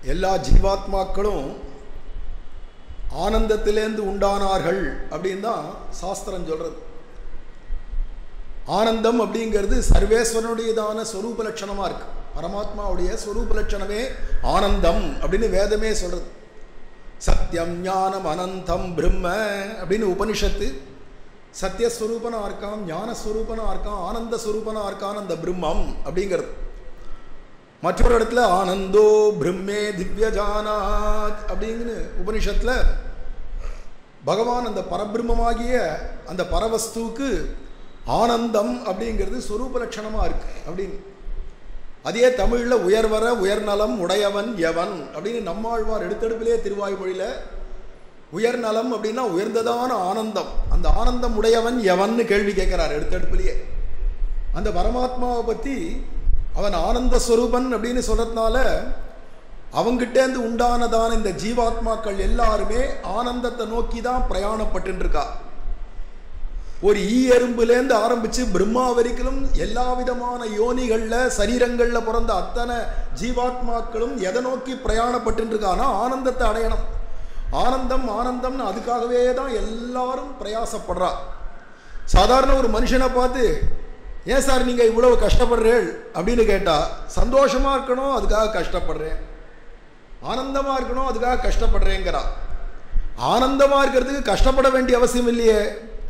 எல்லா ஜீவாத்மாக்களும் ஆனந்தத்திலேருந்து உண்டானார்கள் அப்படின்னு தான் சாஸ்திரம் சொல்றது ஆனந்தம் அப்படிங்கிறது சர்வேஸ்வரனுடையதான ஸ்வரூப லட்சணமா இருக்கு பரமாத்மாவுடைய ஸ்வரூப லட்சணமே ஆனந்தம் அப்படின்னு வேதமே சொல்றது சத்தியம் ஞானம் அனந்தம் பிரம்ம அப்படின்னு உபனிஷத்து சத்தியஸ்வரூபனா இருக்கான் ஞானஸ்வரூபனா இருக்கான் ஆனந்த ஸ்வரூபனா இருக்கான் அந்த பிரம்மம் அப்படிங்கிறது மற்றொரு இடத்துல ஆனந்தோ பிரம்மே திவ்யஜானாத் அப்படிங்கிற உபனிஷத்துல பகவான் அந்த பரபிரம்மமாகிய அந்த பரவஸ்துவுக்கு ஆனந்தம் அப்படிங்கிறது சொரூப லட்சணமா இருக்கு அப்படின்னு அதே தமிழ்ல உயர்வர உயர்நலம் உடையவன் எவன் அப்படின்னு நம்மாழ்வார் எடுத்தெடுப்பிலே திருவாய்மொழியில உயர்நலம் அப்படின்னா உயர்ந்ததான ஆனந்தம் அந்த ஆனந்தம் உடையவன் எவன்னு கேள்வி கேட்கிறார் எடுத்தெடுப்பிலேயே அந்த பரமாத்மாவை பத்தி அவன் ஆனந்த ஸ்வரூபன் அப்படின்னு சொல்றதுனால அவங்கிட்டேருந்து உண்டானதான இந்த ஜீவாத்மாக்கள் எல்லாருமே ஆனந்தத்தை நோக்கி தான் பிரயாணப்பட்டு இருக்கா ஒரு ஈ எறும்புலேருந்து ஆரம்பிச்சு பிரம்மா வரைக்கும் எல்லா விதமான யோனிகள்ல சரீரங்கள்ல பிறந்த அத்தனை ஜீவாத்மாக்களும் எதை நோக்கி பிரயாணப்பட்டு இருக்கானா ஆனந்தத்தை அடையணும் ஆனந்தம் ஆனந்தம்னு அதுக்காகவே தான் எல்லாரும் பிரயாசப்படுறா சாதாரண ஒரு மனுஷனை பார்த்து ஏன் சார் நீங்க இவ்வளவு கஷ்டப்படுறேள் அப்படின்னு கேட்டா சந்தோஷமா இருக்கணும் அதுக்காக கஷ்டப்படுறேன் ஆனந்தமா இருக்கணும் அதுக்காக கஷ்டப்படுறேங்கிறா ஆனந்தமா இருக்கிறதுக்கு கஷ்டப்பட வேண்டிய அவசியம் இல்லையே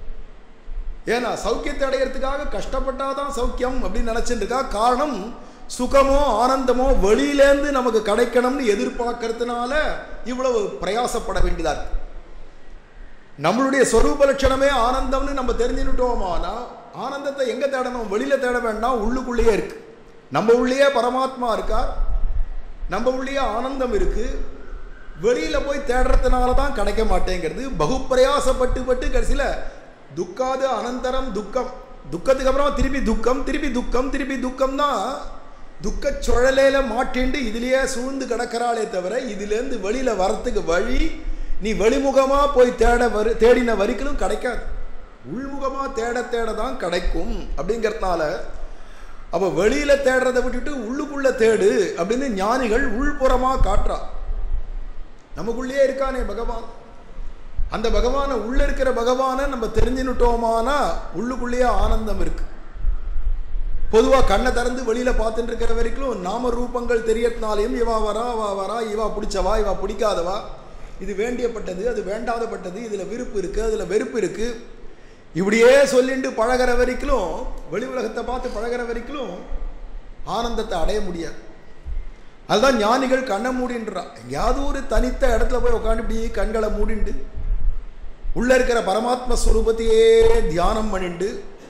ஏன்னா சௌக்கியத்தை அடையிறதுக்காக கஷ்டப்பட்டாதான் சௌக்கியம் அப்படின்னு நினைச்சிட்டு இருக்கா காரணம் சுகமோ ஆனந்தமோ வெளியிலேருந்து நமக்கு கிடைக்கணும்னு எதிர்பார்க்கறதுனால இவ்வளவு பிரயாசப்பட வேண்டியதா இருக்கு நம்மளுடைய சொரூப லட்சணமே ஆனந்தம்னு நம்ம தெரிஞ்சுக்கிட்டோமானா ஆனந்தத்தை எங்க தேடணும் வெளியில தேட வேண்டாம் உள்ளுக்குள்ளேயே இருக்கு நம்ம உள்ளேயே பரமாத்மா இருக்கார் நம்ம உள்ளேயே ஆனந்தம் இருக்கு வெளியில போய் தேடுறதுனால தான் கிடைக்க மாட்டேங்கிறது பகுப்பிரயாசப்பட்டு பட்டு கடைசியில துக்காது அனந்தரம் துக்கம் துக்கத்துக்கு அப்புறம் திருப்பி துக்கம் திருப்பி துக்கம் திருப்பி துக்கம் தான் துக்க சுழலையில மாட்டிண்டு இதுலயே சூழ்ந்து கிடக்கிறாளே தவிர இதுலேருந்து வெளியில வரத்துக்கு வழி நீ வெளிமுகமா போய் தேட வரு தேடின வரிகளும் கிடைக்காது உள்முகமா தேட தேட தான் கிடைக்கும் அப்படிங்கிறதுனால அப்ப வெளியில தேடுறதை விட்டுட்டு உள்ளுக்குள்ள தேடு அப்படின்னு ஞானிகள் உள்புறமா காட்டுறா நமக்குள்ளேயே இருக்கானே பகவான் அந்த பகவானை உள்ள இருக்கிற பகவானை நம்ம தெரிஞ்சுனுட்டோமானா உள்ளுக்குள்ளேயே ஆனந்தம் இருக்கு பொதுவா கண்ணை திறந்து வெளியில பார்த்துட்டு இருக்கிற வரைக்கும் நாம ரூபங்கள் தெரியறதுனாலையும் இவா வரா அவா வரா இவா பிடிச்சவா இவா பிடிக்காதவா இது வேண்டியப்பட்டது அது வேண்டாதப்பட்டது இதுல விருப்பு இருக்கு அதுல வெறுப்பு இருக்கு இப்படியே சொல்லிட்டு பழகிற வரைக்கும் வெளி உலகத்தை பார்த்து பழகிற வரைக்கும் ஆனந்தத்தை அடைய முடியாது அதுதான் ஞானிகள் கண்ணை மூடின்றா எங்கேயாவது ஒரு தனித்த இடத்துல போய் உட்காந்து இப்படி கண்களை மூடிண்டு உள்ள இருக்கிற பரமாத்ம ஸ்வரூபத்தையே தியானம் பண்ணிண்டு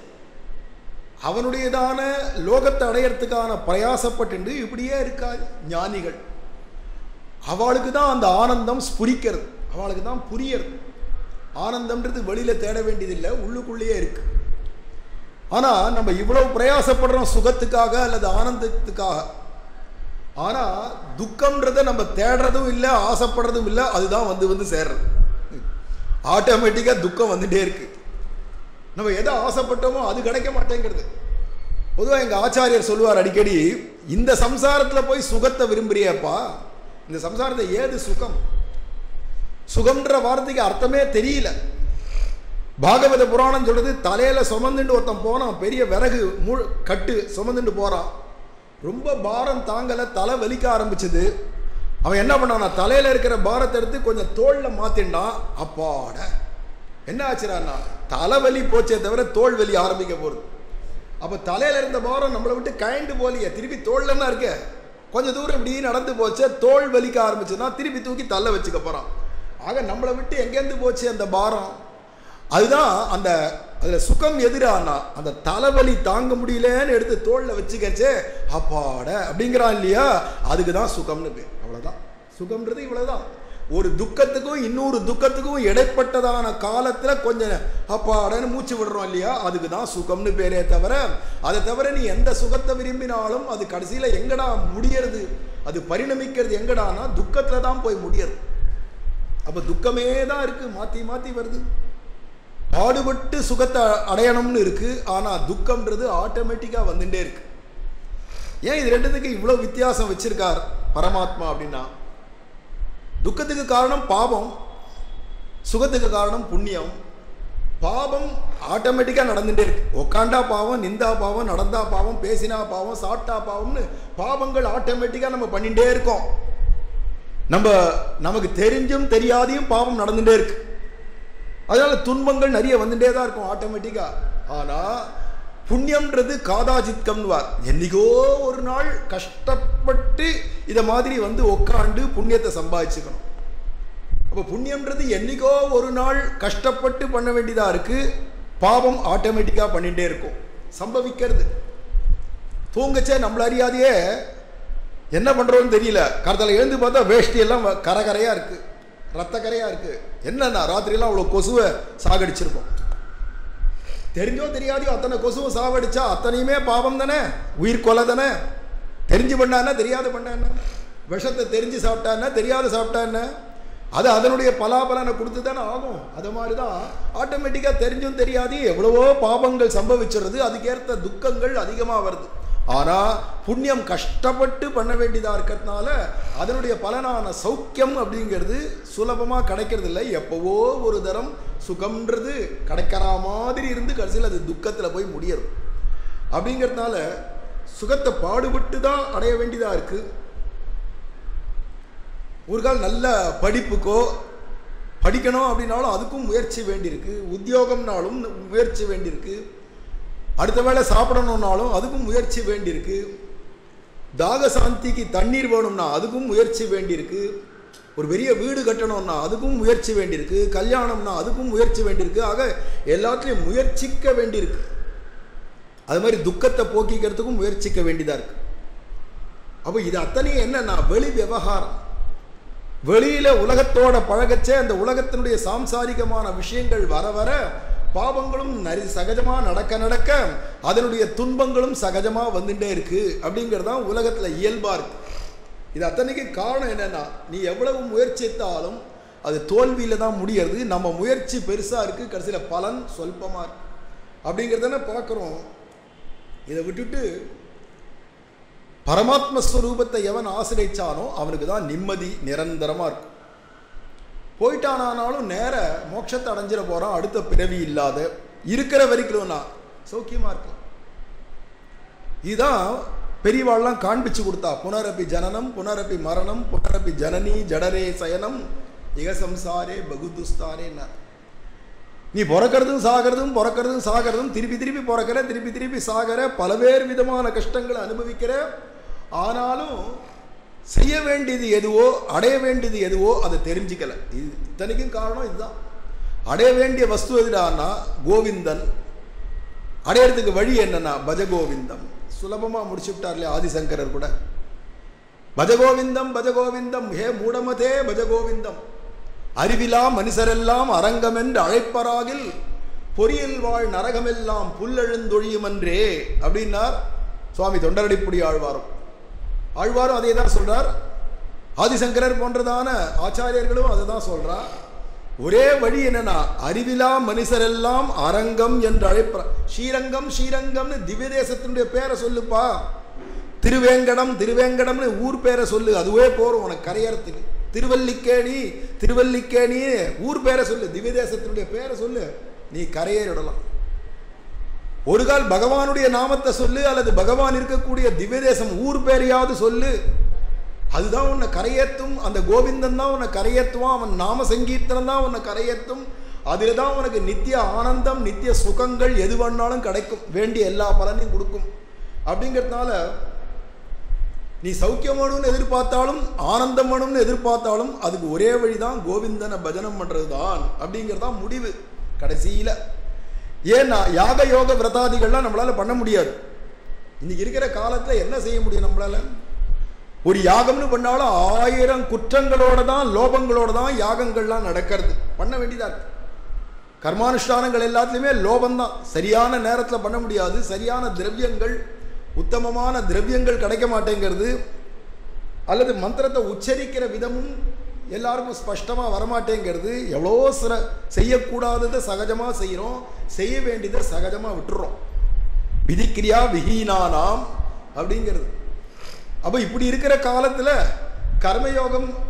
அவனுடையதான லோகத்தை அடையறதுக்கான பிரயாசப்பட்டு இப்படியே இருக்காது ஞானிகள் அவளுக்கு தான் அந்த ஆனந்தம் ஸ்புரிக்கிறது அவளுக்கு தான் புரியறது ஆனந்தம்ன்றது வெளியில தேட வேண்டியதில்லை உள்ளுக்குள்ளேயே இருக்கு ஆனா நம்ம இவ்வளவு பிரயாசப்படுறோம் சுகத்துக்காக அல்லது ஆனந்தத்துக்காக ஆனா துக்கம்ன்றதை நம்ம தேடுறதும் இல்லை ஆசைப்படுறதும் இல்லை அதுதான் வந்து வந்து சேர்றது ஆட்டோமேட்டிக்கா துக்கம் வந்துட்டே இருக்கு நம்ம எதை ஆசைப்பட்டோமோ அது கிடைக்க மாட்டேங்கிறது பொதுவாக எங்க ஆச்சாரியர் சொல்லுவார் அடிக்கடி இந்த சம்சாரத்துல போய் சுகத்தை விரும்புறியப்பா இந்த சம்சாரத்தை ஏது சுகம் சுகம்ன்ற வார்த்தைக்கு அர்த்தமே தெரியல பாகவத புராணம் சொல்றது தலையில சுமந்துட்டு ஒருத்தன் போனான் பெரிய விறகு மூ கட்டு சுமந்துட்டு போறான் ரொம்ப பாரம் தாங்கல தலை வலிக்க ஆரம்பிச்சது அவன் என்ன பண்ணானா தலையில இருக்கிற பாரத்தை எடுத்து கொஞ்சம் தோல்ல மாத்திண்டான் அப்பாட என்ன ஆச்சுறான்னா தலைவலி போச்சே தவிர தோல் வலி ஆரம்பிக்க போறது அப்ப தலையில இருந்த பாரம் நம்மளை விட்டு கயண்டு போலியே திருப்பி தோல்லன்னா இருக்க கொஞ்ச தூரம் இப்படி நடந்து போச்சு தோல் வலிக்க ஆரம்பிச்சதுன்னா திருப்பி தூக்கி தள்ள வச்சுக்க போறான் ஆக நம்மளை விட்டு எங்கேருந்து போச்சு அந்த பாரம் அதுதான் அந்த அதுல சுகம் எதிரானா அந்த தலைவலி தாங்க முடியலன்னு எடுத்து தோல்ல வச்சுக்கச்சே அப்பாட அப்படிங்கிறான் இல்லையா அதுக்கு தான் சுகம்னு பேர் அவ்வளவுதான் சுகம்ன்றது இவ்வளவுதான் ஒரு துக்கத்துக்கும் இன்னொரு துக்கத்துக்கும் இடைப்பட்டதான காலத்துல கொஞ்சம் அப்பாடன்னு மூச்சு விடுறோம் இல்லையா அதுக்கு தான் சுகம்னு பேரே தவிர அதை தவிர நீ எந்த சுகத்தை விரும்பினாலும் அது கடைசியில எங்கடா முடியறது அது பரிணமிக்கிறது எங்கடானா துக்கத்துல தான் போய் முடியறது அப்ப துக்கமே தான் இருக்கு மாத்தி மாத்தி வருது பாடுபட்டு சுகத்தை அடையணும்னு இருக்கு ஆனா துக்கம்ன்றது ஆட்டோமேட்டிக்கா வந்துட்டே இருக்கு ஏன் இது ரெண்டுத்துக்கு இவ்வளவு வித்தியாசம் வச்சிருக்கார் பரமாத்மா அப்படின்னா துக்கத்துக்கு காரணம் பாவம் சுகத்துக்கு காரணம் புண்ணியம் பாவம் ஆட்டோமேட்டிக்காக நடந்துட்டே இருக்கு உக்காண்டா பாவம் நிந்தா பாவம் நடந்தா பாவம் பேசினா பாவம் சாப்பிட்டா பாவம்னு பாவங்கள் ஆட்டோமேட்டிக்காக நம்ம பண்ணிட்டே இருக்கோம் நம்ம நமக்கு தெரிஞ்சும் தெரியாதையும் பாவம் நடந்துட்டே இருக்கு அதனால துன்பங்கள் நிறைய வந்துட்டே தான் இருக்கும் ஆட்டோமேட்டிக்கா ஆனா புண்ணியம்ன்றது காதாஜித்கம்னுவார் என்னைக்கோ ஒரு நாள் கஷ்டப்பட்டு இதை மாதிரி வந்து உக்காண்டு புண்ணியத்தை சம்பாதிச்சுக்கணும் அப்போ புண்ணியம்ன்றது என்னைக்கோ ஒரு நாள் கஷ்டப்பட்டு பண்ண வேண்டியதா இருக்கு பாவம் ஆட்டோமேட்டிக்கா பண்ணிட்டே இருக்கும் சம்பவிக்கிறது தூங்கச்சே நம்மள அறியாதையே என்ன பண்றோம்னு தெரியல கருத்தில் எழுந்து பார்த்தா வேஷ்டி எல்லாம் கரகரையா இருக்கு ரத்த கரையா இருக்கு என்னன்னா ராத்திரியெல்லாம் அவ்வளோ கொசுவை சாகடிச்சிருக்கோம் தெரிஞ்சோ தெரியாதையோ அத்தனை கொசுவை சாவடிச்சா அத்தனையுமே பாவம் தானே உயிர் கொலை தானே தெரிஞ்சு பண்ணா என்ன தெரியாத பண்ண என்ன விஷத்தை தெரிஞ்சு சாப்பிட்டா என்ன தெரியாத சாப்பிட்டா என்ன அது அதனுடைய பலாபலனை கொடுத்து தானே ஆகும் அது மாதிரி தான் ஆட்டோமேட்டிக்காக தெரிஞ்சும் தெரியாது எவ்வளவோ பாவங்கள் சம்பவிச்சிடுறது அதுக்கேற்ற துக்கங்கள் அதிகமாக வருது ஆனால் புண்ணியம் கஷ்டப்பட்டு பண்ண வேண்டியதாக இருக்கிறதுனால அதனுடைய பலனான சௌக்கியம் அப்படிங்கிறது சுலபமாக கிடைக்கிறது இல்லை எப்போவோ ஒரு தரம் சுகம்ன்றது கிடைக்கிற மாதிரி இருந்து கடைசியில் அது துக்கத்தில் போய் முடியறது அப்படிங்கிறதுனால சுகத்தை பாடுபட்டு தான் அடைய வேண்டியதாக இருக்குது ஒரு கால் நல்ல படிப்புக்கோ படிக்கணும் அப்படின்னாலும் அதுக்கும் முயற்சி வேண்டியிருக்கு உத்தியோகம்னாலும் முயற்சி வேண்டியிருக்கு அடுத்த வேளை சாப்பிடணும்னாலும் அதுக்கும் முயற்சி வேண்டியிருக்கு தாக சாந்திக்கு தண்ணீர் வேணும்னா அதுக்கும் முயற்சி வேண்டியிருக்கு ஒரு பெரிய வீடு கட்டணும்னா அதுக்கும் முயற்சி வேண்டியிருக்கு கல்யாணம்னா அதுக்கும் முயற்சி வேண்டியிருக்கு ஆக எல்லாத்துலேயும் முயற்சிக்க வேண்டியிருக்கு அது மாதிரி துக்கத்தை போக்கிக்கிறதுக்கும் முயற்சிக்க வேண்டியதாக இருக்கு அப்போ இது அத்தனையும் என்னன்னா வெளி விவகாரம் வெளியில உலகத்தோட பழகச்சே அந்த உலகத்தினுடைய சாம்சாரிகமான விஷயங்கள் வர வர பாவங்களும் நரி சகஜமா நடக்க நடக்க அதனுடைய துன்பங்களும் சகஜமா வந்துட்டே இருக்கு அப்படிங்கிறதான் உலகத்துல இயல்பா இருக்கு இது அத்தனைக்கு காரணம் என்னன்னா நீ எவ்வளவு முயற்சித்தாலும் அது தோல்வியில தான் முடியறது நம்ம முயற்சி பெருசா இருக்கு கடைசியில பலன் சொல்பமா இருக்கு அப்படிங்கிறதானே பார்க்குறோம் இதை விட்டுட்டு பரமாத்ம ஸ்வரூபத்தை எவன் ஆசிரிச்சானோ அவனுக்கு தான் நிம்மதி நிரந்தரமாக இருக்கும் போயிட்டானானாலும் நேர மோட்சத்தை அடைஞ்சிட போகிறான் அடுத்த பிறவி இல்லாத இருக்கிற வரைக்கும் நான் சௌக்கியமாக இருக்கலாம் இதுதான் பெரியவாள்லாம் காண்பிச்சு கொடுத்தா புனரப்பி ஜனனம் புனரப்பி மரணம் புனரப்பி ஜனனி ஜடரே சயனம் இக சம்சாரே பகுதுஸ்தாரேன்னா நீ பிறக்கிறதும் சாகிறதும் பிறக்கிறதும் சாகிறதும் திருப்பி திருப்பி பிறக்கிற திருப்பி திருப்பி சாகிற பலவேறு விதமான கஷ்டங்களை அனுபவிக்கிற ஆனாலும் செய்ய வேண்டியது எதுவோ அடைய வேண்டியது எதுவோ அதை தெரிஞ்சிக்கல இது இத்தனைக்கும் காரணம் இதுதான் அடைய வேண்டிய வஸ்து எதுடான்னா கோவிந்தன் அடையிறதுக்கு வழி என்னன்னா பஜகோவிந்தம் சுலபமாக முடிச்சு விட்டார் இல்லையா ஆதிசங்கரர் கூட பஜகோவிந்தம் பஜகோவிந்தம் ஹே மூடமதே பஜகோவிந்தம் அறிவிலா மனுஷரெல்லாம் அரங்கமென்று அழைப்பராகில் பொறியில் வாழ் நரகமெல்லாம் புல்லெழுந்தொழியுமன்றே அப்படின்னார் சுவாமி தொண்டரடிப்புடி ஆழ்வாரும் ஆழ்வாரும் அதே தான் சொல்றார் ஆதிசங்கரர் போன்றதான ஆச்சாரியர்களும் அதை தான் சொல்றார் ஒரே வழி என்னன்னா அறிவிலா மனுஷரெல்லாம் அரங்கம் என்று அழைப்ப ஸ்ரீரங்கம் ஸ்ரீரங்கம்னு திவ்ய தேசத்தினுடைய பேரை சொல்லுப்பா திருவேங்கடம் திருவேங்கடம்னு ஊர் பேரை சொல்லு அதுவே போறோம் உனக்கு கரையறதுக்கு திருவல்லிக்கேணி திருவல்லிக்கேணி ஊர் பேரை சொல்லு திவ்ய தேசத்தினுடைய பேரை சொல்லு நீ கரையேறிடலாம் ஒரு கால் பகவானுடைய நாமத்தை சொல்லு அல்லது பகவான் இருக்கக்கூடிய திவ்ய தேசம் ஊர் பேரையாவது சொல்லு அதுதான் உன்னை கரையேற்றும் அந்த கோவிந்தன் தான் உன்னை கரையேற்றுவான் அவன் நாம சங்கீர்த்தனம் தான் உன்னை கரையேற்றும் அதில் தான் உனக்கு நித்திய ஆனந்தம் நித்திய சுகங்கள் எது வேணாலும் கிடைக்கும் வேண்டிய எல்லா பலனையும் கொடுக்கும் அப்படிங்கிறதுனால நீ சௌக்கியம் வேணும்னு எதிர்பார்த்தாலும் ஆனந்தம் வேணும்னு எதிர்பார்த்தாலும் அதுக்கு ஒரே வழி தான் கோவிந்தனை பஜனம் பண்ணுறது தான் அப்படிங்கிறது தான் முடிவு கடைசியில் ஏன்னா யாக யோக விரதாதிகள்லாம் நம்மளால் பண்ண முடியாது இன்னைக்கு இருக்கிற காலத்தில் என்ன செய்ய முடியும் நம்மளால ஒரு யாகம்னு பண்ணாலும் ஆயிரம் குற்றங்களோட தான் லோபங்களோட தான் யாகங்கள்லாம் நடக்கிறது பண்ண வேண்டியதா இருக்கு கர்மானுஷ்டானங்கள் எல்லாத்துலேயுமே லோபம்தான் சரியான நேரத்தில் பண்ண முடியாது சரியான திரவியங்கள் உத்தமமான திரவியங்கள் கிடைக்க மாட்டேங்கிறது அல்லது மந்திரத்தை உச்சரிக்கிற விதமும் எல்லாருக்கும் ஸ்பஷ்டமாக வரமாட்டேங்கிறது எவ்வளோ சிற செய்யக்கூடாததை சகஜமாக செய்கிறோம் செய்ய வேண்டியதை சகஜமாக விட்டுறோம் விதிக்கிரியா விஹீனானாம் அப்படிங்கிறது அப்போ இப்படி இருக்கிற காலத்தில் கர்மயோகம்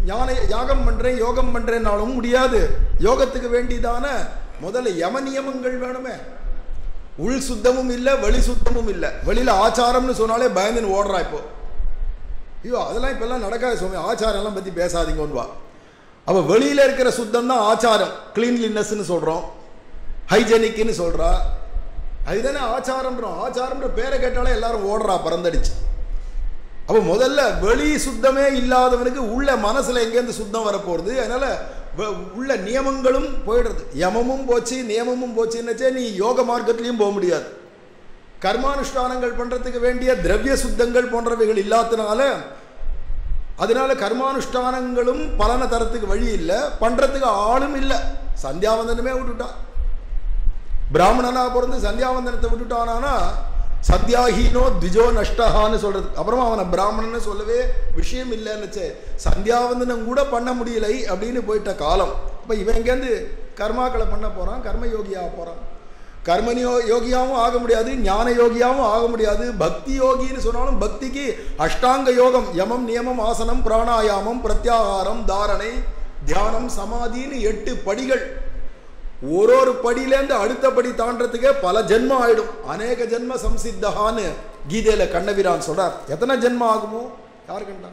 ஞான யாகம் பண்றேன் யோகம் பண்றேன்னாலும் முடியாது யோகத்துக்கு வேண்டியதான முதல்ல யம நியமங்கள் வேணுமே உள் சுத்தமும் இல்லை வெளி சுத்தமும் இல்லை வெளியில ஆச்சாரம்னு சொன்னாலே பயந்துன்னு ஓடுறா இப்போ ஐயோ அதெல்லாம் இப்பெல்லாம் நடக்காது சுவாமி ஆச்சாரம் எல்லாம் பத்தி பேசாதீங்கன்னு வா அப்ப வெளியில இருக்கிற சுத்தம் தான் ஆச்சாரம் கிளீன்லினஸ்ன்னு சொல்றோம் ஹைஜெனிக்னு சொல்றா அதுதானே ஆச்சாரம்ன்றோம் ஆச்சாரம்ன்ற பேரை கேட்டாலே எல்லாரும் ஓடுறா பறந்தடிச்சு அப்போ முதல்ல வெளி சுத்தமே இல்லாதவனுக்கு உள்ள மனசுல எங்கேருந்து சுத்தம் வரப்போறது அதனால வ- உள்ள நியமங்களும் போயிடுறது யமமும் போச்சு நியமமும் போச்சுன்னுச்சே நீ யோக மார்க்கத்திலையும் போக முடியாது கர்மானுஷ்டானங்கள் பண்றதுக்கு வேண்டிய திரவிய சுத்தங்கள் போன்றவைகள் இல்லாதனால அதனால கர்மானுஷ்டானங்களும் பலனை தரத்துக்கு வழி இல்லை பண்றதுக்கு ஆளும் இல்லை சந்தியாவந்தனமே விட்டுட்டான் பிராமணனா பிறந்து சந்தியாவந்தனத்தை விட்டுட்டானா சத்யாஹீனோ த்விஜோ நஷ்டஹான்னு சொல்றது அப்புறமா அவனை பிராமணன்னு சொல்லவே விஷயம் இல்லைன்னுச்சே சந்தியாவந்தனம் கூட பண்ண முடியலை அப்படின்னு போயிட்ட காலம் அப்ப இவன் எங்கேருந்து கர்மாக்களை பண்ண போறான் கர்ம யோகியா போறான் கர்மனியோ யோகியாவும் ஆக முடியாது ஞான யோகியாவும் ஆக முடியாது பக்தி யோகின்னு சொன்னாலும் பக்திக்கு அஷ்டாங்க யோகம் யமம் நியமம் ஆசனம் பிராணாயாமம் பிரத்யாகாரம் தாரணை தியானம் சமாதின்னு எட்டு படிகள் ஒரு ஒரு படியிலேருந்து அடுத்த படி தாண்டறதுக்கே பல ஜென்மம் ஆயிடும் அநேக ஜென்ம சம்சித்தகான்னு கீதையில கண்ணபிரான் சொல்றார் எத்தனை ஜென்மம் ஆகுமோ யார் கண்டா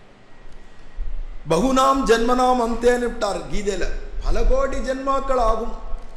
பகுநாம் ஜென்மனாம் அந்தேன்னு விட்டார் கீதையில பல கோடி ஜென்மாக்கள் ஆகும்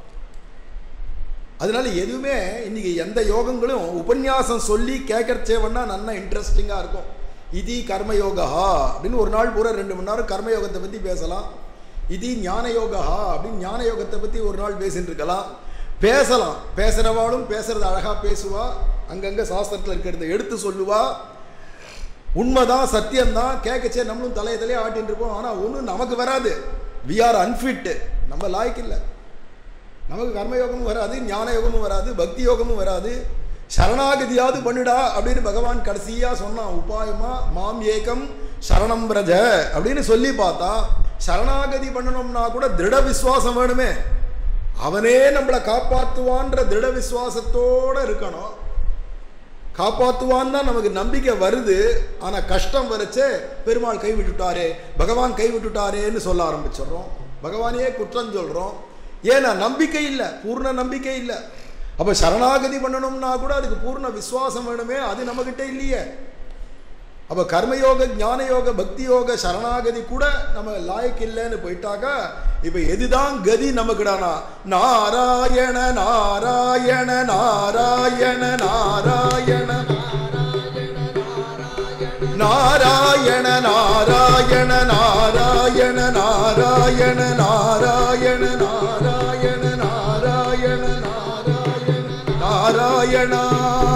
அதனால எதுவுமே இன்னைக்கு எந்த யோகங்களும் உபன்யாசம் சொல்லி கேட்கறச்சே வேணா நல்லா இன்ட்ரெஸ்டிங்காக இருக்கும் இது கர்மயோகா அப்படின்னு ஒரு நாள் பூரா ரெண்டு மணி நேரம் கர்மயோகத்தை பற்றி பேசலாம் இது ஞான யோகா அப்படின்னு ஞான யோகத்தை பற்றி ஒரு நாள் பேசிட்டு இருக்கலாம் பேசலாம் பேசுகிறவாளும் பேசுறது அழகாக பேசுவா அங்கங்கே சாஸ்திரத்தில் இருக்கிறத எடுத்து சொல்லுவா உண்மைதான் சத்தியம்தான் கேட்கச்சே நம்மளும் தலையை தலையே ஆட்டின்னு இருப்போம் ஆனால் ஒன்றும் நமக்கு வராது வி ஆர் அன்ஃபிட்டு நம்ம லாய்க்கு இல்லை நமக்கு கர்மயோகமும் வராது ஞான யோகமும் வராது பக்தி யோகமும் வராது சரணாகதியாவது பண்ணுடா அப்படின்னு பகவான் கடைசியா சொன்னான் உபாயமா மாம் ஏகம் சரணம் பிரஜ அப்படின்னு சொல்லி பார்த்தா சரணாகதி பண்ணணும்னா கூட திருட விசுவாசம் வேணுமே அவனே நம்மளை காப்பாத்துவான்ற திருட விசுவாசத்தோட இருக்கணும் காப்பாத்துவான் தான் நமக்கு நம்பிக்கை வருது ஆனா கஷ்டம் வரச்சே பெருமாள் கை விட்டுட்டாரே பகவான் கை விட்டுட்டாரேன்னு சொல்ல ஆரம்பிச்சிடுறோம் பகவானையே குற்றம் சொல்றோம் ஏன்னா நம்பிக்கை இல்லை பூர்ண நம்பிக்கை இல்லை அப்ப சரணாகதி பண்ணணும்னா கூட அதுக்கு பூர்ண விசுவாசம் வேணுமே அது நம்மகிட்ட இல்லையே அப்ப கர்மயோக ஞான யோக பக்தி யோக சரணாகதி கூட நம்ம லாய்க்கு இல்லைன்னு போயிட்டாக்கா இப்ப எதுதான் கதி நமக்குடானா நாராயண நாராயண நாராயண நாராயண நாராயண நாராயண நாராயண நாராயண நாராயண நாராயண நாராயண நாராயண நாராயணா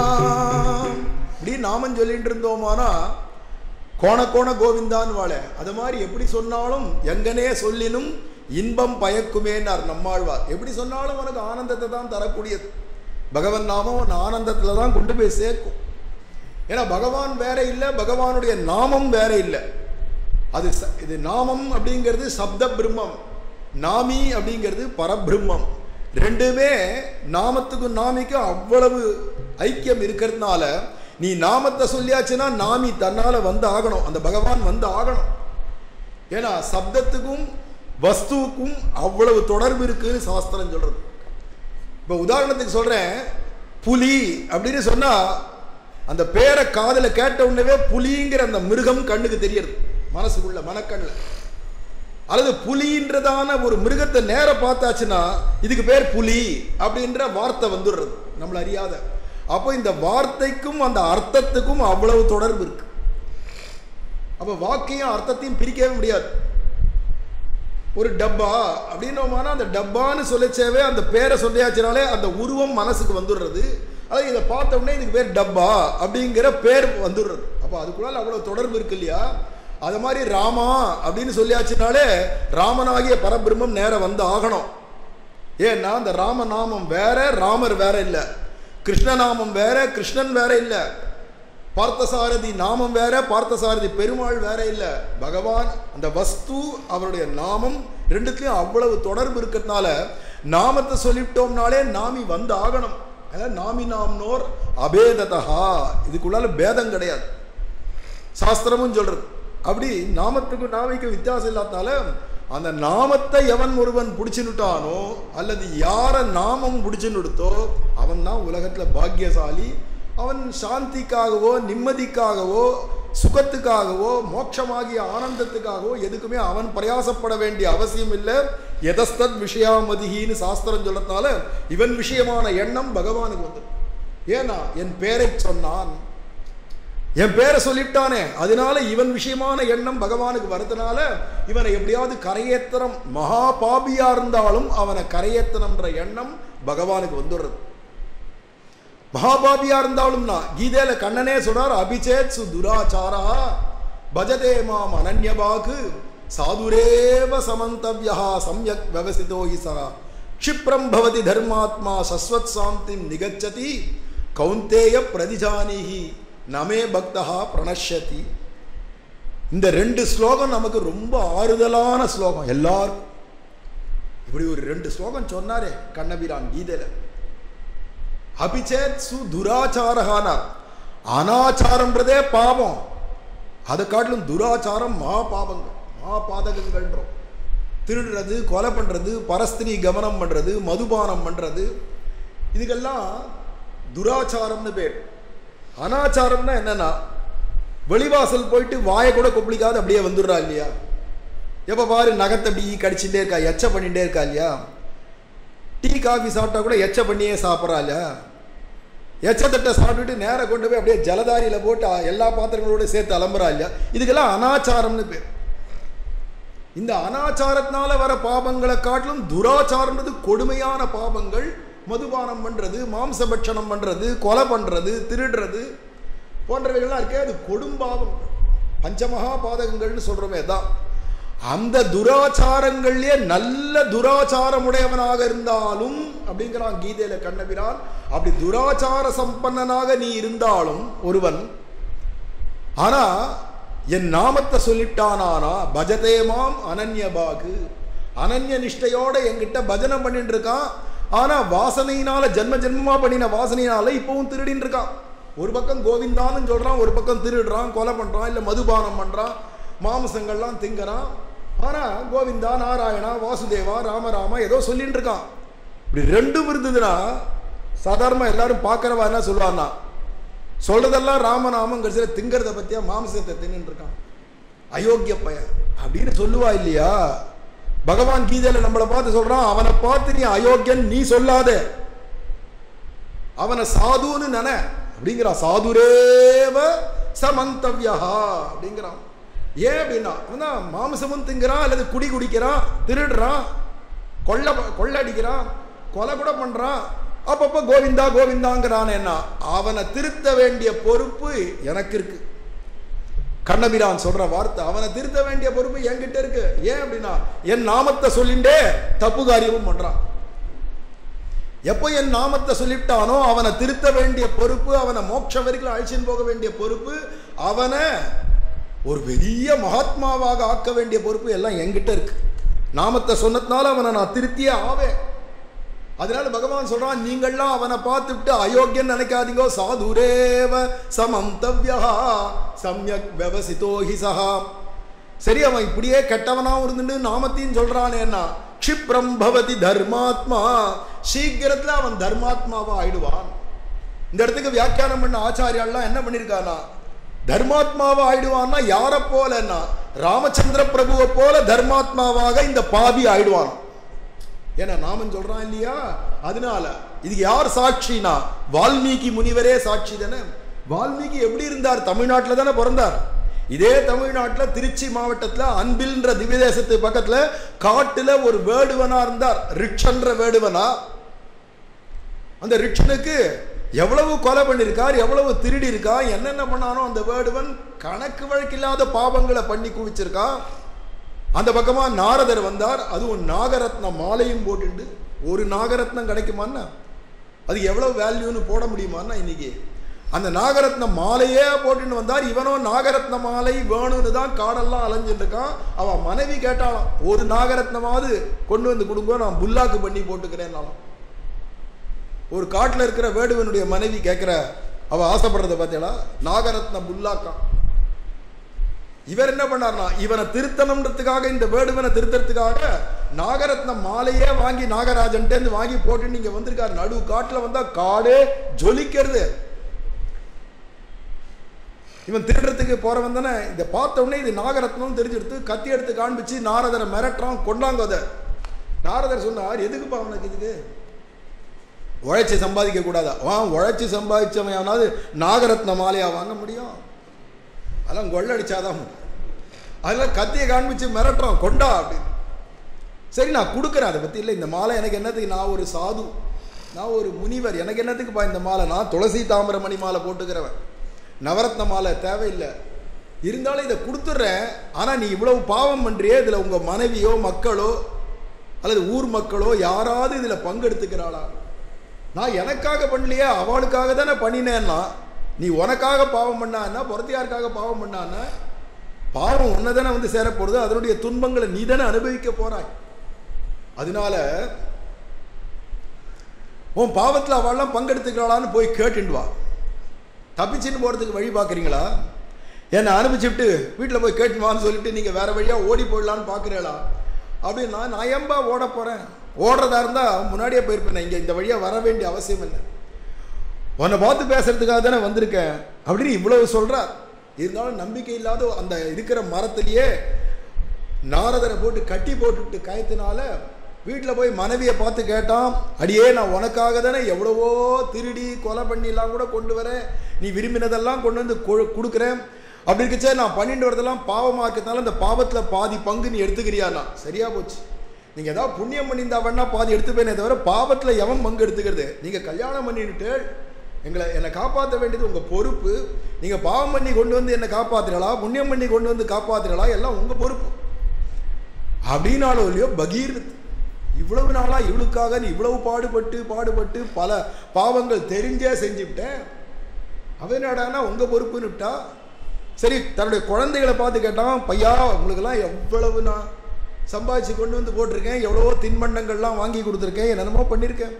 இப்படி நாமம் சொல்லிட்டு இருந்தோமானா கோண கோண கோவிந்தான் வாழ அது மாதிரி எப்படி சொன்னாலும் எங்கனே சொல்லினும் இன்பம் பயக்குமேன்னார் நம்மாழ்வார் எப்படி சொன்னாலும் உனக்கு ஆனந்தத்தை தான் தரக்கூடியது பகவன் நாமம் உன் ஆனந்தத்துல தான் கொண்டு போய் சேர்க்கும் ஏன்னா பகவான் வேற இல்லை பகவானுடைய நாமம் வேற இல்லை அது ச- இது நாமம் அப்படிங்கிறது சப்த பிரம்மம் நாமி அப்படிங்கிறது பரபிரம்மம் ரெண்டுமே நாமத்துக்கும் நாமிக்கும் அவ்வளவு ஐக்கியம் இருக்கிறதுனால நீ நாமத்தை சொல்லியாச்சுன்னா நாமி தன்னால வந்து ஆகணும் அந்த பகவான் வந்து ஆகணும் ஏன்னா சப்தத்துக்கும் வஸ்துவுக்கும் அவ்வளவு தொடர்பு இருக்குன்னு சாஸ்திரம் சொல்றது இப்போ உதாரணத்துக்கு சொல்றேன் புலி அப்படின்னு சொன்னா அந்த பேரை காதுல கேட்ட உடனே புலிங்கிற அந்த மிருகம் கண்ணுக்கு தெரியறது மனசுக்குள்ள மனக்கண்ணுல அல்லது புலின்றதான ஒரு மிருகத்தை நேர பார்த்தாச்சுன்னா இதுக்கு பேர் புலி அப்படின்ற வார்த்தை வந்துடுறது நம்மள அறியாத அப்போ இந்த வார்த்தைக்கும் அந்த அர்த்தத்துக்கும் அவ்வளவு தொடர்பு இருக்கு அப்போ வாக்கையும் அர்த்தத்தையும் பிரிக்கவே முடியாது ஒரு டப்பா அப்படின்னோம்னா அந்த டப்பான்னு சொல்லிச்சேவே அந்த பேரை சொல்லியாச்சுனாலே அந்த உருவம் மனசுக்கு வந்துடுறது அது இதை பார்த்த உடனே இதுக்கு பேர் டப்பா அப்படிங்கிற பேர் வந்துடுறது அப்போ அதுக்குள்ளால அவ்வளோ தொடர்பு இருக்கு இல்லையா அது மாதிரி ராமா அப்படின்னு சொல்லியாச்சுனாலே ராமனாகிய பரபிரம்மம் நேரம் வந்து ஆகணும் ஏன்னா அந்த ராமநாமம் வேற ராமர் வேற இல்லை கிருஷ்ணநாமம் வேற கிருஷ்ணன் வேற இல்லை பார்த்தசாரதி நாமம் வேற பார்த்தசாரதி பெருமாள் வேற இல்லை பகவான் அந்த வஸ்து அவருடைய நாமம் ரெண்டுத்துலயும் அவ்வளவு தொடர்பு இருக்கிறதுனால நாமத்தை சொல்லிவிட்டோம்னாலே நாமி வந்து ஆகணும் அதாவது நாமி நாம்னோர் அபேததா இதுக்குள்ளால பேதம் கிடையாது சாஸ்திரமும் சொல்றது அப்படி நாமத்துக்கும் நாமைக்கும் வித்தியாசம் இல்லாதால அந்த நாமத்தை எவன் ஒருவன் பிடிச்சுனுட்டானோ அல்லது யார நாமம் பிடிச்சுனுடுத்தோ அவன் தான் உலகத்துல பாக்கியசாலி அவன் சாந்திக்காகவோ நிம்மதிக்காகவோ சுகத்துக்காகவோ மோட்சமாகிய ஆனந்தத்துக்காகவோ எதுக்குமே அவன் பிரயாசப்பட வேண்டிய அவசியம் இல்லை எதஸ்தத் விஷயாமதிகின்னு சாஸ்திரம் சொல்லத்தால இவன் விஷயமான எண்ணம் பகவானுக்கு வந்துடும் ஏன்னா என் பேரை சொன்னான் என் பேரை சொல்லிட்டானே அதனால இவன் விஷயமான எண்ணம் பகவானுக்கு வரதுனால இவனை எப்படியாவது கரையேத்தனம் மகா பாபியா இருந்தாலும் அவனை கரையேத்தனம்ன்ற எண்ணம் பகவானுக்கு வந்துடுறது மகாபாபியா இருந்தாலும்னா கீதையில கண்ணனே சொல்றார் அபிச்சேத் சு துராச்சாரா பஜதே மாம் அனன்யபாகு சாதுரேவ சமந்தவ்யா சம்யக் விவசிதோ ஹி சா க்ஷிப்ரம் பவதி தர்மாத்மா சஸ்வத் சாந்திம் நிகச்சதி கௌந்தேய பிரதிஜானிஹி நமே பக்தா பிரணஷ்யதி இந்த ரெண்டு ஸ்லோகம் நமக்கு ரொம்ப ஆறுதலான ஸ்லோகம் எல்லாருக்கும் இப்படி ஒரு ரெண்டு ஸ்லோகம் சொன்னாரே கண்ணபிரான் கீதையில அபிச்சேத் சு துராச்சாரகானார் அனாச்சாரம்ன்றதே பாவம் அதை காட்டிலும் துராச்சாரம் மா பாவங்கள் மா பாதகங்கள்ன்றோம் திருடுறது கொலை பண்ணுறது பரஸ்திரி கவனம் பண்ணுறது மதுபானம் பண்ணுறது இதுக்கெல்லாம் துராச்சாரம்னு பேர் அனாச்சாரம்னா என்னன்னா வெளிவாசல் போயிட்டு வாயை கூட கொப்பளிக்காது அப்படியே வந்துடுறா இல்லையா எப்போ பாரு நகத்தை அப்படி கடிச்சுட்டே இருக்கா எச்ச பண்ணிட்டே இருக்கா இல்லையா டீ காஃபி சாப்பிட்டா கூட எச்ச பண்ணியே சாப்பிட்றா இல்லையா எச்சத்தட்டை சாப்பிட்டுட்டு நேரா கொண்டு போய் அப்படியே ஜலதாரியில் போட்டு அ- எல்லா பாத்திரங்களோட சேர்த்து அலம்புறா இல்லையா இதுக்கெல்லாம் அனாச்சாரம்னு பேர் இந்த அனாச்சாரத்தினால வர பாபங்களை காட்டிலும் துராச்சாரம்ன்றது கொடுமையான பாபங்கள் மதுபானம் பண்றது மாம்சபட்சணம் பண்றது கொலை பண்றது திருடுறது போன்றவைகள்லாம் இருக்கே அது கொடும்பாவம் பஞ்சமகா பாதகங்கள்னு சொல்றோமே தான் அந்த துராச்சாரங்கள்லயே நல்ல துராச்சாரம் உடையவனாக இருந்தாலும் அப்படிங்கிறான் கீதையில கண்ணபிரான் அப்படி துராச்சார சம்பன்னனாக நீ இருந்தாலும் ஒருவன் ஆனா என் நாமத்தை சொல்லிட்டானானா பஜதே மாம் அனன்யபாகு அனன்ய நிஷ்டையோட என்கிட்ட பஜனை பண்ணிட்டு இருக்கான் ஆனா வாசனையினால ஜென்ம ஜென்மமா பண்ணின வாசனையினால இப்பவும் திருடின்னு இருக்கான் ஒரு பக்கம் கோவிந்தான்னு சொல்றான் ஒரு பக்கம் திருடுறான் கொலை பண்றான் இல்ல மதுபானம் பண்றான் மாம்சங்கள்லாம் திங்கறான் ஆனா கோவிந்தா நாராயணா வாசுதேவா ராமராமா ஏதோ சொல்லிட்டு இருக்கான் இப்படி ரெண்டும் இருந்ததுன்னா சாதாரணமா எல்லாரும் பார்க்கறவா என்ன சொல்லுவான்னா சொல்றதெல்லாம் ராமநாமம் கடைசியில் திங்கிறத பத்தியா மாம்சத்தை தின்னுட்டு இருக்கான் அயோக்கிய பையன் அப்படின்னு சொல்லுவா இல்லையா பகவான் கீதையில நம்மளை பார்த்து சொல்றான் அவனை பார்த்து நீ அயோக்கியன் நீ சொல்லாத அவனை சாதுன்னு நினை அப்படிங்கிறான் சாதுரேவ சமந்தவ்யா அப்படிங்கிறான் ஏன் அப்படின்னா அவன் தான் மாமிசமும் திங்கிறான் அல்லது குடி குடிக்கிறான் திருடுறான் கொள்ள கொள்ளடிக்கிறான் கொலை கூட பண்றான் அப்பப்போ கோவிந்தா கோவிந்தாங்கிறான் என்ன அவனை திருத்த வேண்டிய பொறுப்பு எனக்கு இருக்கு கண்ணபிரான் சொல்ற வார்த்தை அவனை திருத்த வேண்டிய பொறுப்பு என்கிட்ட இருக்கு ஏன் அப்படின்னா என் நாமத்தை சொல்லிண்டே தப்பு காரியமும் பண்றான் எப்போ என் நாமத்தை சொல்லிட்டானோ அவனை திருத்த வேண்டிய பொறுப்பு அவனை மோட்ச வரைக்கும் அழிச்சின்னு போக வேண்டிய பொறுப்பு அவனை ஒரு பெரிய மகாத்மாவாக ஆக்க வேண்டிய பொறுப்பு எல்லாம் என்கிட்ட இருக்கு நாமத்தை சொன்னதுனால அவனை நான் திருத்தியே ஆவேன் அதனால பகவான் சொல்றான் நீங்கள்லாம் அவனை பார்த்துட்டு அயோக்கியன் நினைக்காதீங்கோ சாதுரேவ சமம் தவ்யா சம்யக் விவசிதோ ஹி சஹா சரி அவன் இப்படியே கெட்டவனாவும் இருந்துட்டு நாமத்தையும் சொல்றானேன்னா க்ஷிப்ரம் பவதி தர்மாத்மா சீக்கிரத்துல அவன் தர்மாத்மாவா ஆயிடுவான் இந்த இடத்துக்கு வியாக்கியானம் பண்ண ஆச்சாரியாலாம் என்ன பண்ணியிருக்கானா தர்மாத்மாவா ஆயிடுவான்னா யாரை போலன்னா ராமச்சந்திர பிரபுவை போல தர்மாத்மாவாக இந்த பாவி ஆயிடுவான் ஏன்னா நாமன் சொல்றான் இல்லையா அதனால இதுக்கு யார் சாட்சினா வால்மீகி முனிவரே சாட்சி தானே வால்மீகி எப்படி இருந்தார் தமிழ்நாட்டில் தானே பிறந்தார் இதே தமிழ்நாட்டில் திருச்சி மாவட்டத்தில் அன்பில்ன்ற திவ்ய தேசத்து பக்கத்தில் காட்டுல ஒரு வேடுவனா இருந்தார் ரிட்சன்ற வேடுவனா அந்த ரிட்சனுக்கு எவ்வளவு கொலை பண்ணியிருக்கார் எவ்வளவு திருடி இருக்கா என்னென்ன பண்ணானோ அந்த வேடுவன் கணக்கு வழக்கில்லாத பாவங்களை பண்ணி குவிச்சிருக்கான் அந்த பக்கமா நாரதர் வந்தார் அதுவும் நாகரத்ன மாலையும் போட்டுண்டு ஒரு நாகரத்னம் கிடைக்குமான்னா அது எவ்வளவு வேல்யூன்னு போட முடியுமான்னா இன்னைக்கு அந்த நாகரத்ன மாலையே போட்டுன்னு வந்தார் இவனோ நாகரத்ன மாலை வேணும்னு தான் காடெல்லாம் அலைஞ்சிட்டு இருக்கான் அவன் மனைவி கேட்டாளாம் ஒரு நாகரத்னமாவது கொண்டு வந்து கொடுங்க நான் புல்லாக்கு பண்ணி போட்டுக்கிறேன்னாலும் ஒரு காட்டில் இருக்கிற வேடுவனுடைய மனைவி கேட்குற அவ ஆசைப்படுறத பார்த்தீங்களா நாகரத்ன புல்லாக்காம் இவர் என்ன பண்ணார்னா இவனை திருத்தணுன்றதுக்காக இந்த வேடுவனை திருத்தறதுக்காக நாகரத்ன மாலையே வாங்கி நாகராஜன்ட்டேருந்து வாங்கி போட்டு நீங்க வந்திருக்காரு நடு காட்டுல வந்தா காடே ஜொலிக்கிறது இவன் திருடுறதுக்கு போறவன் தானே இதை பார்த்த உடனே இது நாகரத்னம் தெரிஞ்செடுத்து கத்தி எடுத்து காண்பிச்சு நாரதரை மிரட்டுறான் கொண்டாங்க அதை நாரதர் சொன்னார் எதுக்குப்பா அவனுக்கு இதுக்கு உழைச்சி சம்பாதிக்க கூடாதா அவன் உழைச்சி சம்பாதிச்சவன் எவனாவது நாகரத்ன மாலையா வாங்க முடியும் அதெல்லாம் கொள்ளடிச்சாதான் முடியும். அதெல்லாம் கத்தியை காண்பிச்சு மிரட்டுறான் கொண்டா அப்படின்னு சரி நான் கொடுக்குறேன் அதை பற்றி இல்லை இந்த மாலை எனக்கு என்னத்துக்கு நான் ஒரு சாது நான் ஒரு முனிவர் எனக்கு என்னத்துக்குப்பா இந்த மாலை நான் துளசி தாமிர மணி மாலை போட்டுக்கிறவன் நவரத்ன மாலை தேவையில்லை இருந்தாலும் இதை கொடுத்துட்றேன் ஆனால் நீ இவ்வளவு பாவம் பண்ணுறியே இதில் உங்கள் மனைவியோ மக்களோ அல்லது ஊர் மக்களோ யாராவது இதில் பங்கெடுத்துக்கிறாளா நான் எனக்காக பண்ணலையே அவளுக்காக தானே பண்ணினேன்னா நீ உனக்காக பாவம் பண்ணான்னா புறத்தியாருக்காக பாவம் பண்ணான்னா பாவம் உன்னை தானே வந்து சேரப்போகுது அதனுடைய துன்பங்களை நீ தானே அனுபவிக்க போறாய் அதனால உன் பாவத்தில் அவள்லாம் பங்கெடுத்துக்கிறாளான்னு போய் கேட்டுட்டு வா தப்பிச்சுட்டு போகிறதுக்கு வழி பார்க்குறீங்களா என்னை அனுப்பிச்சுட்டு வீட்டில் போய் கேட்டுன்னு வான்னு சொல்லிட்டு நீங்கள் வேற வழியாக ஓடி போயிடலான்னு பார்க்குறீங்களா அப்படின்னா நான் ஏன்பா ஓட போகிறேன் ஓடுறதா இருந்தால் முன்னாடியே போயிருப்பேன் இங்கே இந்த வழியாக வர வேண்டிய அவசியம் இல்லை உன்னை பார்த்து பேசுறதுக்காக தானே வந்திருக்கேன் அப்படின்னு இவ்வளவு சொல்றார் இருந்தாலும் நம்பிக்கை இல்லாத அந்த இருக்கிற மரத்திலேயே நாரதரை போட்டு கட்டி போட்டுட்டு கயத்தினால வீட்டில் போய் மனைவியை பார்த்து கேட்டான் அடியே நான் உனக்காக தானே எவ்வளவோ திருடி கொலை பண்ணிலாம் கூட கொண்டு வரேன் நீ விரும்பினதெல்லாம் கொண்டு வந்து கொ- கொடுக்குறேன் அப்படி இருக்கச்சே நான் பண்ணிட்டு வரதெல்லாம் பாவமாக இருக்கிறதுனால இந்த பாவத்தில் பாதி பங்கு நீ எடுத்துக்கிறியாண்ணா சரியா போச்சு நீங்கள் ஏதாவது புண்ணியம் பண்ணியிருந்தா வேணா பாதி எடுத்துப்பேனே தவிர பாவத்தில் எவன் பங்கு எடுத்துக்கிறது நீங்கள் கல்யாணம் பண்ணிட்டு எங்களை என்னை காப்பாற்ற வேண்டியது உங்கள் பொறுப்பு நீங்கள் பாவம் பண்ணி கொண்டு வந்து என்னை காப்பாத்துறீங்களா புண்ணியம் பண்ணி கொண்டு வந்து காப்பாத்துறீங்களா எல்லாம் உங்கள் பொறுப்பு அப்படின்னாலும் இல்லையோ பகீர் இவ்வளவு நாளா இவளுக்காக நீ இவ்வளவு பாடுபட்டு பாடுபட்டு பல பாவங்கள் தெரிஞ்சே செஞ்சுவிட்டேன் அவன் என்னடான்னா உங்க பொறுப்புன்னு விட்டா சரி தன்னுடைய குழந்தைகளை பார்த்து கேட்டான் பையா உங்களுக்கெல்லாம் எவ்வளவு நான் சம்பாதிச்சு கொண்டு வந்து போட்டிருக்கேன் எவ்வளவோ தின்பண்டங்கள்லாம் வாங்கி கொடுத்துருக்கேன் என்னென்னமோ பண்ணியிருக்கேன்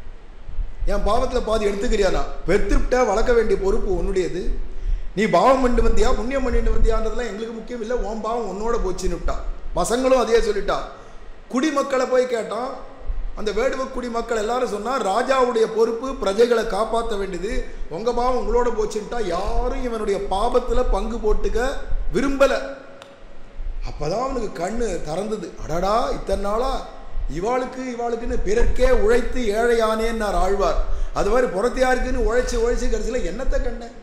என் பாவத்தில் பாதி எடுத்துக்கிறியானா பெற்றுவிட்ட வளர்க்க வேண்டிய பொறுப்பு உன்னுடையது நீ பாவம் பண்ணிட்டு வந்தியா புண்ணியம் பண்ணிட்டு வந்தியான்றதெல்லாம் எங்களுக்கு முக்கியம் இல்லை உன் பாவம் உன்னோட போச்சுன்னு விட்டா பசங்களும் அதே சொல்லிட்டா குடிமக்களை போய் கேட்டான் அந்த வேடுவ குடிமக்கள் எல்லாரும் சொன்னா ராஜாவுடைய பொறுப்பு பிரஜைகளை காப்பாற்ற வேண்டியது உங்க பாவம் உங்களோட போச்சுன்ட்டா யாரும் இவனுடைய பாபத்துல பங்கு போட்டுக்க விரும்பல அப்பதான் அவனுக்கு கண்ணு திறந்தது அடடா இத்தனை நாளா இவாளுக்கு இவாளுக்குன்னு பிறர்க்கே உழைத்து ஏழையானேன்னார் ஆழ்வார் அது மாதிரி புறத்தியாருக்குன்னு உழைச்சு உழைச்சு கடைசியில் என்னத்தை கண்டேன்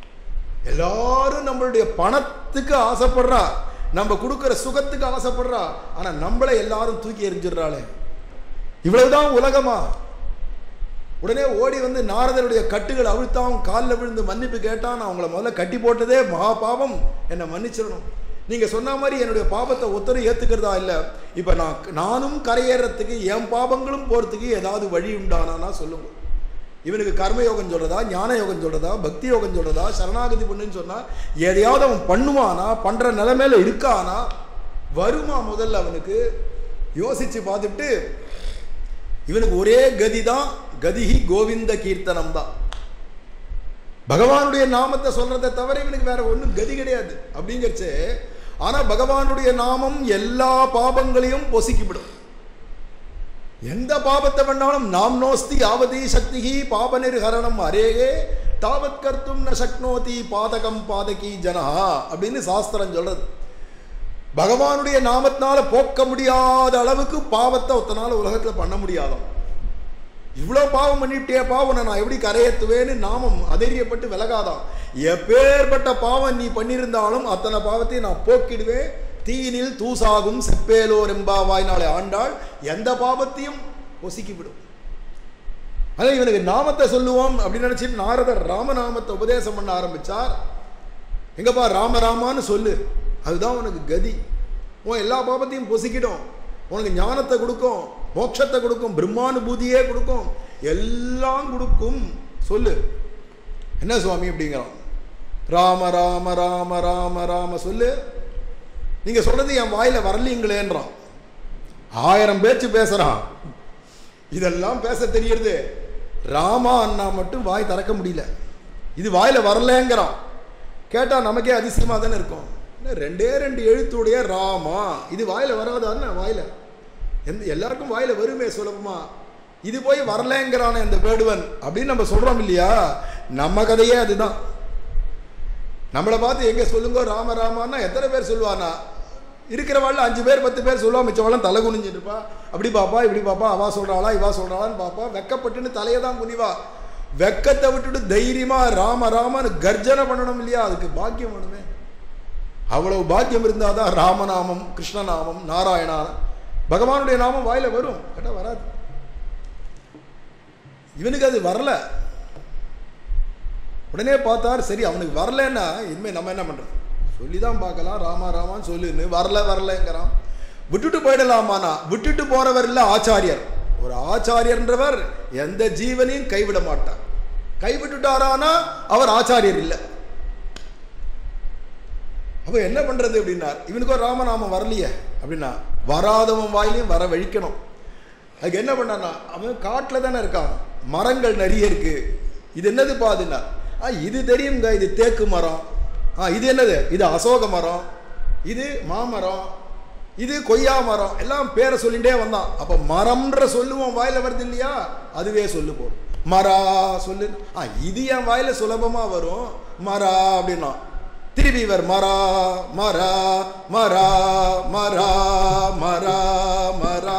எல்லாரும் நம்மளுடைய பணத்துக்கு ஆசைப்படுறா நம்ம கொடுக்குற சுகத்துக்கு ஆசைப்படுறா ஆனா நம்மளை எல்லாரும் தூக்கி எறிஞ்சிடுறாளே இவ்வளவுதான் உலகமா உடனே ஓடி வந்து நாரதருடைய கட்டுகள் அவிழ்த்தான் காலில் விழுந்து மன்னிப்பு கேட்டான் நான் அவங்கள முதல்ல கட்டி போட்டதே மகா பாவம் என்னை மன்னிச்சிடணும் நீங்க சொன்ன மாதிரி என்னுடைய பாவத்தை ஒத்தரும் ஏத்துக்கிறதா இல்லை இப்ப நான் நானும் கரையேறதுக்கு என் பாவங்களும் போறதுக்கு ஏதாவது வழி உண்டானா சொல்லுங்க இவனுக்கு கர்மயோகம் சொல்றதா ஞான யோகம் சொல்றதா பக்தி யோகம் சொல்றதா சரணாகதி பண்ணுன்னு சொன்னா எதையாவது அவன் பண்ணுவானா பண்ற நிலைமையில இருக்கானா வருமா முதல்ல அவனுக்கு யோசிச்சு பார்த்துட்டு இவனுக்கு ஒரே கதி தான் கதிஹி கோவிந்த கீர்த்தனம் தான் பகவானுடைய நாமத்தை சொல்றதை தவிர இவனுக்கு வேற ஒன்றும் கதி கிடையாது அப்படிங்கிறச்சு ஆனா பகவானுடைய நாமம் எல்லா பாபங்களையும் பொசுக்கிவிடும் எந்த பாபத்தை வேணாலும் நாம் நோஸ்தி யாவதி சக்திகி பாப நிர்ஹரணம் அரேகே தாவத் கர்த்தும் ந சக்னோதி பாதகம் பாதகி ஜனஹா அப்படின்னு சாஸ்திரம் சொல்றது பகவானுடைய நாமத்தினால போக்க முடியாத அளவுக்கு பாவத்தை ஒத்தனால உலகத்துல பண்ண முடியாதாம் இவ்வளோ பாவம் பண்ணிட்டேப்பா உன்னை நான் எப்படி கரையேத்துவேன்னு நாமம் அதைரியப்பட்டு விலகாதான் எப்பேற்பட்ட பாவம் நீ பண்ணியிருந்தாலும் அத்தனை பாவத்தையும் நான் போக்கிடுவேன் தீயினில் தூசாகும் செப்பேலோர் எம்பாவாய்னாலே ஆண்டாள் எந்த பாவத்தையும் ஒசுக்கி விடும் அதான் இவனுக்கு நாமத்தை சொல்லுவோம் அப்படின்னு நினைச்சிட்டு நாரதர் ராமநாமத்தை உபதேசம் பண்ண ஆரம்பிச்சார் எங்கப்பா ராம ராமான்னு சொல்லு அதுதான் உனக்கு கதி உன் எல்லா பாபத்தையும் பொசிக்கிடும் உனக்கு ஞானத்தை கொடுக்கும் மோட்சத்தை கொடுக்கும் பிரம்மானுபூதியே கொடுக்கும் எல்லாம் கொடுக்கும் சொல்லு என்ன சுவாமி அப்படிங்கிறான் ராம ராம ராம ராம ராம சொல்லு நீங்க சொல்றது என் வாயில வரலீங்களேன்றான் ஆயிரம் பேச்சு பேசுறான் இதெல்லாம் பேச தெரியறது ராமா அண்ணா மட்டும் வாய் திறக்க முடியல இது வாயில வரலங்கிறான் கேட்டா நமக்கே அதிசயமா தானே இருக்கும் என்ன ரெண்டே ரெண்டு எழுத்துடைய ராமா இது வாயில வராதான்னு வாயில எந்த எல்லாருக்கும் வாயில வருமே சுலபமா இது போய் வரலங்கிறானே இந்த வேடுவன் அப்படின்னு நம்ம சொல்றோம் இல்லையா நம்ம கதையே அதுதான் நம்மளை பார்த்து எங்க சொல்லுங்க ராம ராமான்னா எத்தனை பேர் சொல்லுவானா இருக்கிறவாள் அஞ்சு பேர் பத்து பேர் சொல்லுவா மிச்சவாளும் தலை குனிஞ்சிட்டு இருப்பா அப்படி பாப்பா இப்படி பாப்பா அவா சொல்றாளா இவா சொல்றாளான்னு பாப்பா வெக்கப்பட்டுன்னு தலையை தான் குனிவா வெக்கத்தை விட்டுட்டு தைரியமா ராம ராமன்னு கர்ஜனை பண்ணணும் இல்லையா அதுக்கு பாக்கியம் வேணுமே அவ்வளவு பாக்கியம் இருந்தாதான் ராமநாமம் கிருஷ்ணநாமம் நாராயணா பகவானுடைய நாமம் வாயில வரும் கேட்டா வராது இவனுக்கு அது வரல உடனே பார்த்தார் சரி அவனுக்கு வரலன்னா இனிமே நம்ம என்ன பண்றது சொல்லிதான் பார்க்கலாம் ராமா ராமான்னு சொல்லுன்னு வரல வரலங்கிறான் விட்டுட்டு போயிடலாமானா விட்டுட்டு போறவர் இல்ல ஆச்சாரியர் ஒரு ஆச்சாரியன்றவர் எந்த ஜீவனையும் கைவிட மாட்டார் கைவிட்டுட்டாரானா அவர் ஆச்சாரியர் இல்லை அப்ப என்ன பண்றது அப்படின்னார் இவனுக்கு ஒரு ராமநாமம் வரலையே அப்படின்னா வராதவன் வாயிலையும் வர வழிக்கணும் அதுக்கு என்ன பண்ணானா அவன் காட்டில் தானே இருக்கான் மரங்கள் நிறைய இருக்கு இது என்னது பாதுன்னா ஆ இது தெரியுங்க இது தேக்கு மரம் ஆ இது என்னது இது அசோக மரம் இது மாமரம் இது கொய்யா மரம் எல்லாம் பேரை சொல்லிட்டே வந்தான் அப்ப மரம்ன்ற சொல்லுவோம் வாயில வருது இல்லையா அதுவே சொல்லு போடும் மரா சொல்லு ஆ இது என் வாயில சுலபமா வரும் மரா அப்படின்னா திருப்பி இவர் மரா மரா மரா மரா மரா மரா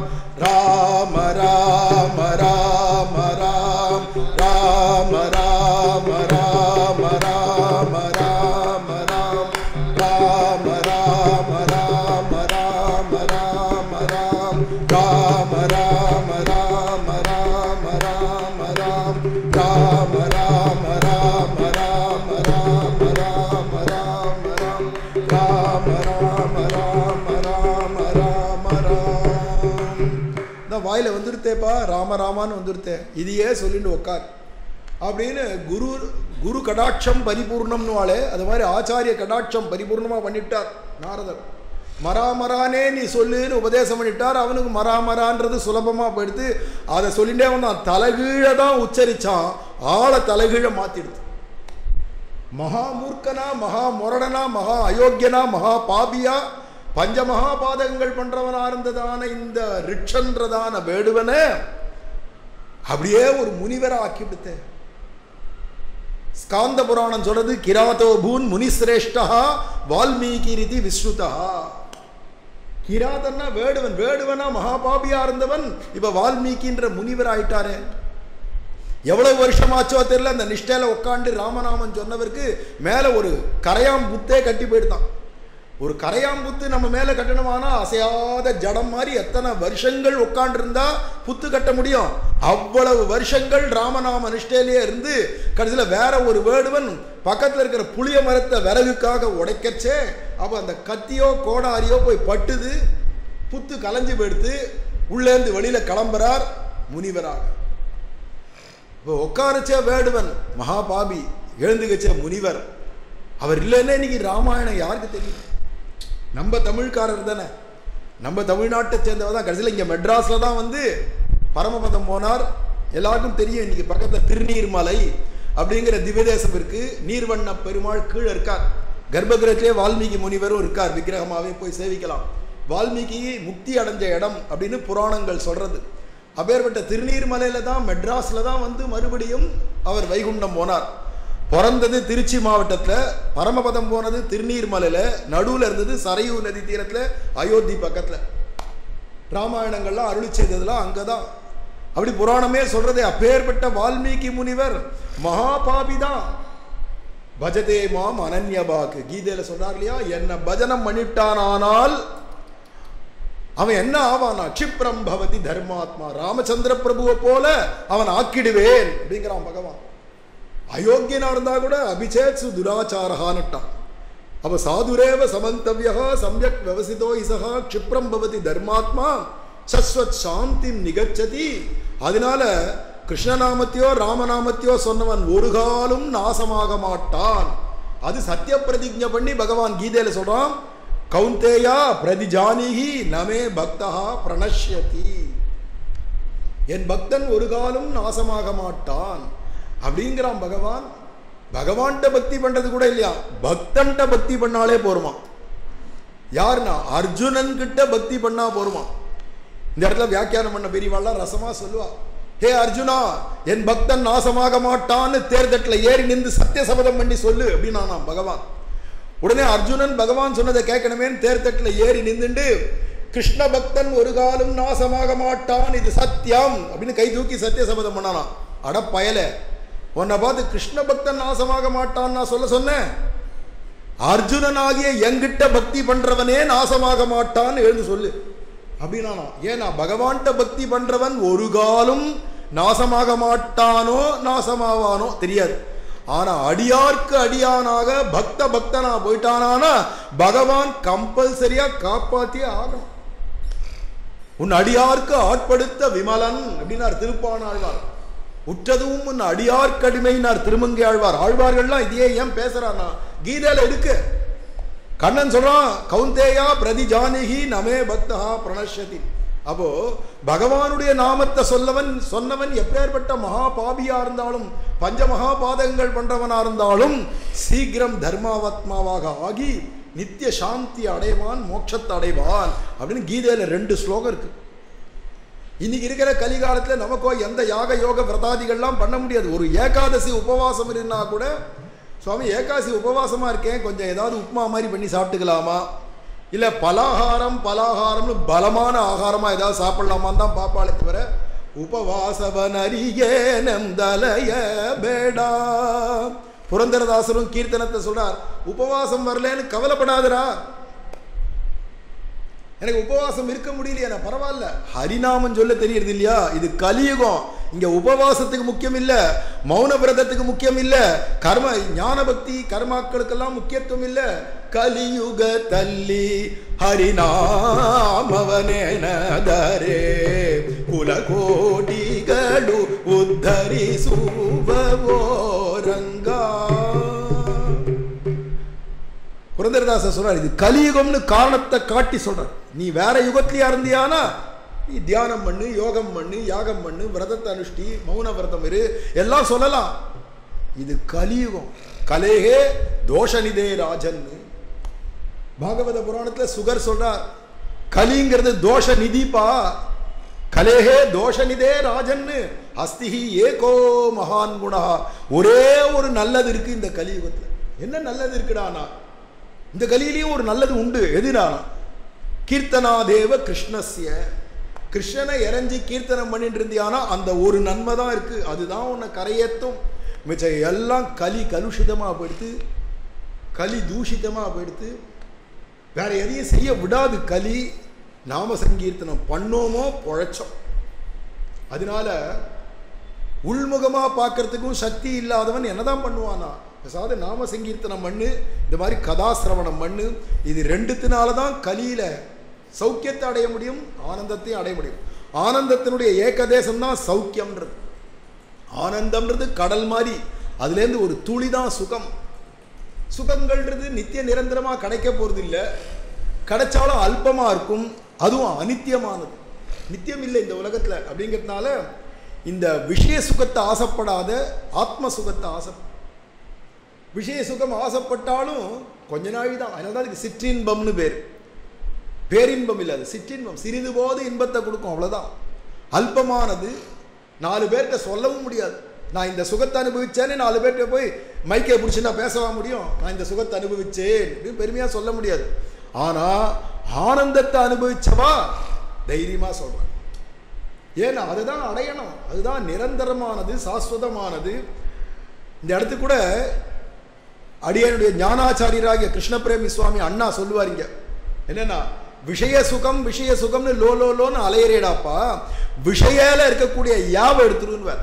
ராம ராம ராம ராம் ராம ராம ராம ராம ராம ராம் ராம ராம ராம ராம ராம ராம் ராம ராம ராம ராம ராம ராம் ராம ராம ராம ராம ராம ராம ராம ராம் ராம ராம ராம ராம ராம ராம் இந்த வாயில வந்துருத்தேப்பா ராம ராமான்னு வந்துருத்தே இதையே சொல்லிட்டு உட்கார் அப்படின்னு குரு குரு கடாட்சம் பரிபூர்ணம்னு வாழே அது மாதிரி ஆச்சாரிய கடாட்சம் பரிபூர்ணமா பண்ணிட்டார் நாரதர் மராமரானே நீ சொல்லுன்னு உபதேசம் பண்ணிட்டார் அவனுக்கு மராமரான்றது சுலபமா போயிடுது அதை சொல்லிட்டே வந்தான் தலைகீழ தான் உச்சரிச்சான் ஆளை தலைகீழ மாத்திடுது மகா மூர்க்கனா மகா முரடனா மகா அயோக்கியனா மகா பாபியா பஞ்ச மகாபாதகங்கள் பண்றவனா இருந்ததான இந்த ரிட்சன்றதான வேடுவனை அப்படியே ஒரு முனிவரா ஆக்கி விடுத்தேன் ஸ்காந்த புராணம் சொல்றது கிராதோ பூன் முனிசிரேஷ்டா வால்மீகி ரிதி விஸ்ருதா கிராதன்னா வேடுவன் வேடுவனா மகாபாபியா இருந்தவன் இப்ப வால்மீகின்ற முனிவர் ஆயிட்டாரே எவ்வளவு வருஷமாச்சோ தெரியல அந்த நிஷ்டையில உட்காந்து ராமநாமன் சொன்னவருக்கு மேல ஒரு கரையாம் புத்தே கட்டி போயிடுதான் ஒரு கரையாம் புத்து நம்ம மேல கட்டணுமானா அசையாத ஜடம் மாதிரி எத்தனை வருஷங்கள் உட்காண்டிருந்தா புத்து கட்ட முடியும் அவ்வளவு வருஷங்கள் ராமநாம நிஷ்டையிலேயே இருந்து கடைசியில வேற ஒரு வேடுவன் பக்கத்துல இருக்கிற புளிய மரத்தை விறகுக்காக உடைக்கச்சே அப்ப அந்த கத்தியோ கோடாரியோ போய் பட்டுது புத்து கலைஞ்சு போயிடுத்து உள்ளேருந்து வெளியில கிளம்புறார் முனிவராக இப்போ உட்காரச்சே வேடுவன் மகாபாபி எழுந்துகச்சே முனிவர் அவர் இல்லைன்னா இன்னைக்கு ராமாயணம் யாருக்கு தெரியும் நம்ம தமிழ்காரர் தானே நம்ம தமிழ்நாட்டை சேர்ந்தவர் தான் கடைசியில் இங்கே மெட்ராஸில் தான் வந்து பரமபதம் போனார் எல்லாருக்கும் தெரியும் இன்னைக்கு பக்கத்தில் திருநீர்மலை அப்படிங்கிற திவ்யதேசம் இருக்கு நீர்வண்ண பெருமாள் கீழே இருக்கார் கர்ப்பகிரகத்திலே வால்மீகி முனிவரும் இருக்கார் விக்கிரகமாவே போய் சேவிக்கலாம் வால்மீகி முக்தி அடைஞ்ச இடம் அப்படின்னு புராணங்கள் சொல்றது அப்பேற்பட்ட திருநீர்மலையில தான் மெட்ராஸ்ல தான் வந்து மறுபடியும் அவர் வைகுண்டம் போனார் பிறந்தது திருச்சி மாவட்டத்தில் பரமபதம் போனது திருநீர்மலையில் நடுவில் இருந்தது சரையூ நதி தீரத்தில் அயோத்தி பக்கத்தில் ராமாயணங்கள்லாம் அருளி செய்ததெல்லாம் அங்கே தான் அப்படி புராணமே சொல்றது அப்பேற்பட்ட வால்மீகி முனிவர் மகாபாபி தான் பஜதே மாம் அனன்யபாக்கு கீதையில சொல்றார் இல்லையா என்ன பஜனம் பண்ணிட்டானால் அவன் என்ன ஆவானா க்ஷிப்ரம் பவதி தர்மாத்மா ராமச்சந்திர பிரபுவை போல அவன் ஆக்கிடுவேன் அப்படிங்கிறான் பகவான் அயோக்கியனா இருந்தா கூட அபிச்சேத் சு துராச்சாரஹான்ட்டான் அப்ப சாதுரேவ சமந்தவியா சமயக் விவசிதோ இசகா க்ஷிப்ரம் பவதி தர்மாத்மா சஸ்வத் சாந்தி நிகச்சதி அதனால கிருஷ்ணநாமத்தையோ ராமநாமத்தையோ சொன்னவன் ஒரு காலும் நாசமாக மாட்டான் அது சத்திய பிரதிஜை பண்ணி பகவான் கீதையில சொல்றான் கௌந்தேயா பிரதிஜானிகி நமே பக்தா பிரணஷ்யதி என் பக்தன் ஒரு காலும் நாசமாக மாட்டான் அப்படிங்கிறான் பகவான் பகவான்கிட்ட பக்தி பண்றது கூட இல்லையா பக்தன்ட்ட பக்தி பண்ணாலே போருமா யாருன்னா அர்ஜுனன் கிட்ட பக்தி பண்ணா போருமா இந்த இடத்துல வியாக்கியானம் பண்ண பெரியவாள்லாம் ரசமா சொல்லுவா ஹே அர்ஜுனா என் பக்தன் நாசமாக மாட்டான்னு தேர்தட்டில் ஏறி நின்று சத்திய சபதம் பண்ணி சொல்லு அப்படின்னா பகவான் உடனே அர்ஜுனன் பகவான் சொன்னதை கேட்கணுமேன்னு தேர்தட்டில் ஏறி நின்றுண்டு கிருஷ்ண பக்தன் ஒரு காலம் நாசமாக மாட்டான் இது சத்தியம் அப்படின்னு கை தூக்கி சத்திய சபதம் பண்ணானாம் அட பயல உன்னை பார்த்து கிருஷ்ண பக்தன் நாசமாக மாட்டான் நான் சொல்ல சொன்னேன் அர்ஜுனனாகிய எங்கிட்ட பக்தி பண்றவனே நாசமாக மாட்டான்னு எழுந்து சொல்லு அப்படின்னா ஏன்னா பகவான்கிட்ட பக்தி பண்றவன் ஒரு காலம் நாசமாக மாட்டானோ நாசமாவானோ தெரியாது ஆனா அடியார்க்கு அடியானாக பக்த பக்தனா போயிட்டானா பகவான் கம்பல்சரியா காப்பாத்தியே ஆகணும் உன் அடியார்க்கு ஆட்படுத்த விமலன் அப்படின்னார் திருப்பானாழ்வார் உற்றதும் உன் அடியார்க்கு அடிமைனார் திருமங்கை ஆழ்வார் ஆழ்வார்கள்லாம் இதையே ஏன் பேசுறானா கீதையில இருக்கு கண்ணன் சொல்றான் கௌந்தேயா பிரதி ஜானகி நமே பக்தா பிரணஷதி அப்போ பகவானுடைய நாமத்தை சொல்லவன் சொன்னவன் எப்பேற்பட்ட மகா பாபியா இருந்தாலும் பஞ்ச மகா பாதகங்கள் பண்றவனா இருந்தாலும் சீக்கிரம் தர்மாவத்மாவாக ஆகி நித்திய சாந்தி அடைவான் மோட்சத்தை அடைவான் அப்படின்னு கீதையில ரெண்டு ஸ்லோகம் இருக்கு இன்னைக்கு இருக்கிற கலிகாலத்துல நமக்கோ எந்த யாக யோக விரதாதிகள்லாம் பண்ண முடியாது ஒரு ஏகாதசி உபவாசம் இருந்தா கூட சுவாமி ஏகாசி உபவாசமா இருக்கேன் கொஞ்சம் ஏதாவது உப்புமா மாதிரி பண்ணி சாப்பிட்டுக்கலாமா இல்ல பலாகாரம் பலாகாரம்னு பலமான ஆகாரமா ஏதாவது சாப்பிடலாமான்னு தான் பாப்பாளே தவிர உபவாசவன் அறியேனம் தலய பேடா புரந்தரதாசரும் கீர்த்தனத்தை சொல்றார் உபவாசம் வரலன்னு கவலைப்படாதரா எனக்கு உபவாசம் இருக்க முடியலையா நான் பரவாயில்ல ஹரிநாமம் சொல்ல தெரியறது இல்லையா இது கலியுகம் இங்க உபவாசத்துக்கு முக்கியம் இல்ல மௌன விரதத்துக்கு முக்கியம் இல்ல கர்ம ஞான பக்தி கர்மாக்களுக்கெல்லாம் முக்கியத்துவம் இல்ல கலியுக தள்ளி ಹರಿನಾಮವನೆನದರೆ ಕುಲಕೋಟಿಗಳು ಉದ್ಧರಿಸುವವೋ ರಂಗ புரந்தரதாசர் சொல்றார் இது கலியுகம்னு காரணத்தை காட்டி சொல்றார் நீ வேற யுகத்திலயா இருந்தியானா நீ தியானம் பண்ணு யோகம் பண்ணு யாகம் பண்ணு விரதத்தை அனுஷ்டி மௌன விரதம் இரு எல்லாம் சொல்லலாம் இது கலியுகம் கலேகே தோஷநிதே ராஜன் பாகவத புராணத்துல சுகர் சொல்றார் கலிங்கிறது தோஷ நிதிப்பா கலேகே தோஷநிதே ராஜன்னு அஸ்திஹி ஏகோ மகான் குணா ஒரே ஒரு நல்லது இருக்கு இந்த கலியுகத்துல என்ன நல்லது இருக்குடானா இந்த கலியிலையும் ஒரு நல்லது உண்டு எதுனானா கீர்த்தனாதேவ கிருஷ்ணஸ்ய கிருஷ்ணனை இறஞ்சி கீர்த்தனம் பண்ணிட்டு இருந்தியானா அந்த ஒரு நன்மை தான் இருக்கு அதுதான் உன்னை கரையேத்தும் மிச்சம் எல்லாம் கலி கலுஷிதமாக போயிடுத்து கலி தூஷிதமாக போயிடுத்து வேற எதையும் செய்ய விடாது கலி நாம சங்கீர்த்தனம் பண்ணோமோ பொழைச்சோம் அதனால உள்முகமா பார்க்கறதுக்கும் சக்தி இல்லாதவன் என்னதான் பண்ணுவானா பேசாத நாம சங்கீர்த்தனம் பண்ணு இந்த மாதிரி கதாசிரவணம் பண்ணு இது ரெண்டுத்தினால தான் கலியில சௌக்கியத்தை அடைய முடியும் ஆனந்தத்தையும் அடைய முடியும் ஆனந்தத்தினுடைய ஏகதேசம் தான் சௌக்கியம்ன்றது ஆனந்தம்ன்றது கடல் மாதிரி அதுலேருந்து ஒரு துளி தான் சுகம் சுகங்கள்ன்றது நித்திய நிரந்தரமா கிடைக்க போறது இல்லை கிடைச்சாலும் அல்பமா இருக்கும் அதுவும் அனித்தியமானது நித்தியம் இல்லை இந்த உலகத்துல அப்படிங்கிறதுனால இந்த விஷய சுகத்தை ஆசைப்படாத ஆத்ம சுகத்தை ஆசை விஷய சுகம் ஆசைப்பட்டாலும் கொஞ்ச நாள் தான் அதனால தான் அதுக்கு சிற்றின்பம்னு பேர் பேரின்பம் இல்லை அது சிற்றின்பம் சிறிது போது இன்பத்தை கொடுக்கும் அவ்வளவுதான் அல்பமானது நாலு பேர்கிட்ட சொல்லவும் முடியாது நான் இந்த சுகத்தை அனுபவிச்சேன்னு நாலு பேர்கிட்ட போய் மைக்கை பிடிச்சி நான் பேசவா முடியும் நான் இந்த சுகத்தை அனுபவிச்சேன் அப்படின்னு பெருமையாக சொல்ல முடியாது ஆனால் ஆனந்தத்தை அனுபவிச்சவா தைரியமாக சொல்கிறேன் ஏன்னா அதுதான் அடையணும் அதுதான் நிரந்தரமானது சாஸ்வதமானது இந்த இடத்துக்கு கூட அடியனுடைய ஞானாச்சாரியராகிய கிருஷ்ணபிரேமி சுவாமி அண்ணா சொல்லுவாருங்க என்னன்னா விஷய சுகம் விஷய சுகம்னு லோ லோ லோன்னு அலையறேடாப்பா விஷயால இருக்கக்கூடிய யாவ எடுத்துருன்னு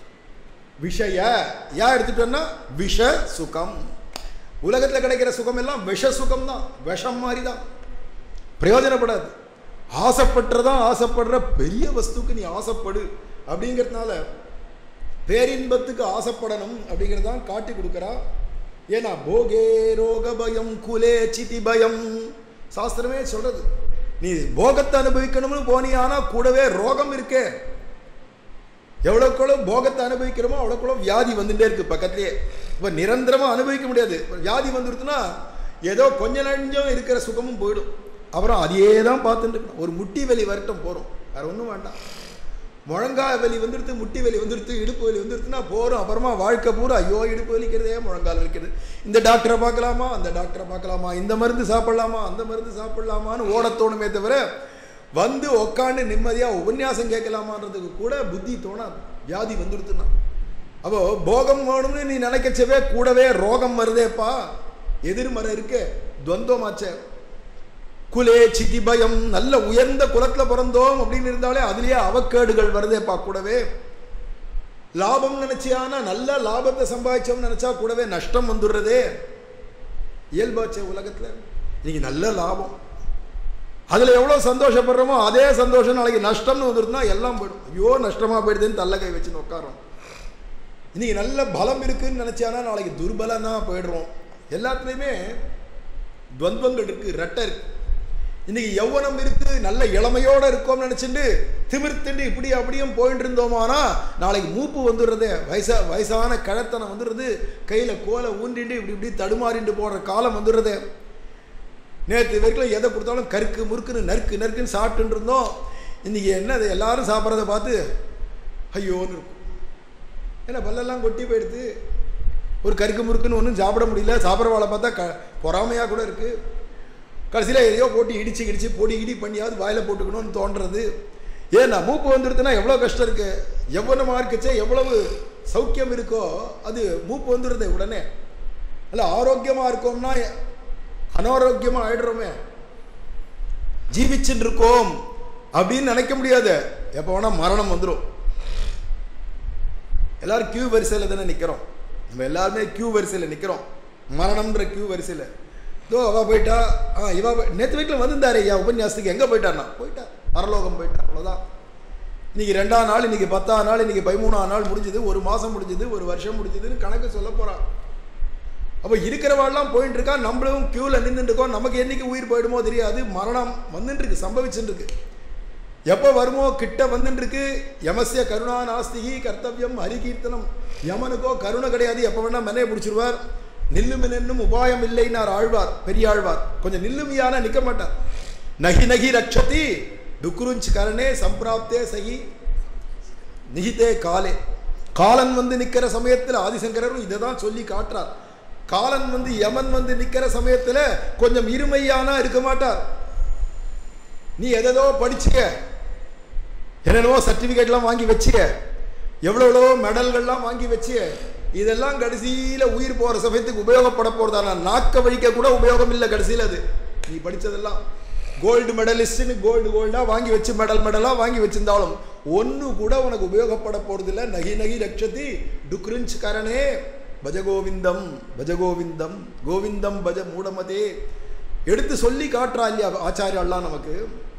விஷய யா எடுத்துட்டோம்னா விஷ சுகம் உலகத்தில் கிடைக்கிற சுகம் எல்லாம் விஷ சுகம் தான் விஷம் மாதிரி தான் பிரயோஜனப்படாது ஆசைப்பட்டுறதான் ஆசைப்படுற பெரிய வஸ்துக்கு நீ ஆசைப்படு அப்படிங்கிறதுனால பேரின்பத்துக்கு ஆசைப்படணும் அப்படிங்கிறதான் காட்டி கொடுக்குறா ஏன்னா போகே ரோக பயம் குலே சிதி பயம் சாஸ்திரமே சொல்றது நீ போகத்தை அனுபவிக்கணும்னு போனியானா கூடவே ரோகம் இருக்கே எவ்வளோக்குள்ள போகத்தை அனுபவிக்கிறோமோ அவ்வளோக்குள்ள வியாதி வந்துட்டே இருக்கு பக்கத்துலேயே இப்போ நிரந்தரமாக அனுபவிக்க முடியாது இப்ப வியாதி வந்துருச்சுன்னா ஏதோ கொஞ்ச நஞ்சம் இருக்கிற சுகமும் போயிடும் அப்புறம் அதையே தான் பார்த்துட்டு இருக்கணும் ஒரு முட்டி வலி வரட்டும் போகிறோம் வேற ஒன்றும் வேண்டாம் முழங்கால் வலி வந்துடுத்து முட்டி வலி வந்துடுத்து இடுப்பு வலி வந்துடுத்துன்னா போகிறோம் அப்புறமா வாழ்க்கை பூரா ஐயோ இடுப்பு வலிக்கிறதே முழங்கால் வலிக்கிறது இந்த டாக்டரை பார்க்கலாமா அந்த டாக்டரை பார்க்கலாமா இந்த மருந்து சாப்பிடலாமா அந்த மருந்து சாப்பிடலாமான்னு ஓடத் தோணுமே தவிர வந்து உக்காந்து நிம்மதியாக உபன்யாசம் கேட்கலாமான்றதுக்கு கூட புத்தி தோணாது வியாதி வந்துடுத்துன்னா அப்போ போகம் வேணும்னு நீ நினைக்கச்சவே கூடவே ரோகம் வருதேப்பா எதிர்மறை இருக்கே துவந்தமாச்சே குலே சிதி பயம் நல்ல உயர்ந்த குலத்துல பிறந்தோம் அப்படின்னு இருந்தாலே அதுலயே அவக்கேடுகள் வருதேப்பா கூடவே லாபம் நினைச்சியானா நல்ல லாபத்தை சம்பாதிச்சோம் நினைச்சா கூடவே நஷ்டம் வந்துடுறதே இயல்பாச்சே உலகத்துல இன்னைக்கு நல்ல லாபம் அதுல எவ்வளவு சந்தோஷப்படுறோமோ அதே சந்தோஷம் நாளைக்கு நஷ்டம்னு வந்துருந்தா எல்லாம் போயிடும் ஐயோ நஷ்டமா போயிடுதுன்னு தள்ள கை வச்சுன்னு உட்காரோம் இன்னைக்கு நல்ல பலம் இருக்குன்னு நினைச்சானா நாளைக்கு துர்பலனா போயிடுறோம் எல்லாத்துலேயுமே துவந்தங்கள் இருக்கு ரெட்டை இருக்கு இன்னைக்கு யௌவனம் இருக்கு நல்ல இளமையோட இருக்கோம்னு நினைச்சுட்டு திமிர்த்துண்டு இப்படி அப்படியும் போயிட்டு இருந்தோமானா நாளைக்கு மூப்பு வந்துடுறதே வயசா வயசான கழத்தனம் வந்துடுறது கையில கோலை ஊண்டிட்டு இப்படி இப்படி தடுமாறிண்டு போடுற காலம் வந்துடுறதே நேற்று வரைக்கும் எதை கொடுத்தாலும் கருக்கு முறுக்குன்னு நறுக்கு நறுக்குன்னு சாப்பிட்டுட்டு இருந்தோம் இன்னைக்கு என்ன அது எல்லாரும் சாப்பிட்றத பார்த்து ஐயோன்னு இருக்கும் ஏன்னா பல்லெல்லாம் கொட்டி போயிடுது ஒரு கருக்கு முறுக்குன்னு ஒன்றும் சாப்பிட முடியல சாப்பிட்ற வாழை பார்த்தா க பொறாமையாக கூட இருக்குது கடைசியில் எதையோ போட்டு இடிச்சு இடிச்சு பொடி இடி பண்ணியாவது வாயில் போட்டுக்கணும்னு தோன்றது ஏன்னா மூப்பு வந்துடுதுன்னா எவ்வளோ கஷ்டம் இருக்கு எவ்வளவு இருக்குச்சே எவ்வளவு சௌக்கியம் இருக்கோ அது மூப்பு வந்துடுது உடனே அல்ல ஆரோக்கியமாக இருக்கோம்னா அனாரோக்கியமாக ஆயிடுறோமே ஜீவிச்சுட்டு இருக்கோம் அப்படின்னு நினைக்க முடியாது எப்போ வேணால் மரணம் வந்துடும் எல்லாரும் கியூ வரிசையில் தானே நிற்கிறோம் நம்ம எல்லாருமே கியூ வரிசையில் நிற்கிறோம் மரணம்ன்ற கியூ வரிசையில் இதோ அவ போயிட்டா ஆ இவ நேற்று வீட்டில் வந்திருந்தாரு ஐயா உபன்யாசத்துக்கு எங்கே போயிட்டார்னா போயிட்டா பரலோகம் போயிட்டா அவ்வளோதான் இன்னைக்கு ரெண்டாம் நாள் இன்னைக்கு பத்தாம் நாள் இன்னைக்கு பதிமூணாம் நாள் முடிஞ்சது ஒரு மாதம் முடிஞ்சது ஒரு வருஷம் முடிஞ்சதுன்னு கணக்கு சொல்ல போகிறான் அப்போ இருக்கிறவாள்லாம் போயிட்டு இருக்கா நம்மளும் க்யூவில் நின்றுட்டு இருக்கோம் நமக்கு என்னைக்கு உயிர் போயிடுமோ தெரியாது மரணம் வந்துட்டு இருக்கு சம்பவிச்சுட்டு இருக்கு எப்போ வருமோ கிட்ட வந்துட்டு இருக்கு யமசிய கருணா நாஸ்திகி கர்த்தவியம் ஹரிகீர்த்தனம் யமனுக்கோ கருணை கிடையாது எப்போ வேணா மெனைய பிடிச்சிருவார் நில்லுமி நின்னும் உபாயம் இல்லைன்னார் ஆழ்வார் பெரிய ஆழ்வார் கொஞ்சம் நில்லுமியான நிற்க மாட்டார் நகி நகி ரக்ஷதி டுக்குருஞ்ச் கரணே சம்பிராப்தே சகி நிகிதே காலே காலன் வந்து நிற்கிற சமயத்தில் ஆதிசங்கரரும் இதை தான் சொல்லி காட்டுறார் காலன் வந்து யமன் வந்து நிற்கிற சமயத்தில் கொஞ்சம் இருமையானா இருக்க மாட்டார் நீ எதோ படிச்சுக்க என்னென்னவோ சர்டிஃபிகேட்லாம் வாங்கி வச்சுக்க எவ்வளோ எவ்வளோ மெடல்கள்லாம் வாங்கி வச்சு இதெல்லாம் கடைசியில் உயிர் போகிற சமயத்துக்கு உபயோகப்பட போகிறதான நாக்க வழிக்க கூட உபயோகம் இல்லை கடைசியில் அது நீ படித்ததெல்லாம் கோல்டு மெடலிஸ்ட்னு கோல்டு கோல்டாக வாங்கி வச்சு மெடல் மெடலாக வாங்கி வச்சிருந்தாலும் ஒன்று கூட உனக்கு உபயோகப்பட போகிறதில்ல நகி நகி ரக்ஷதி டுக்ரிஞ்ச் கரணே பஜ கோவிந்தம் பஜ கோவிந்தம் கோவிந்தம் பஜ மூடமதே எடுத்து சொல்லி காட்டுறா இல்லையா ஆச்சாரியாலாம் நமக்கு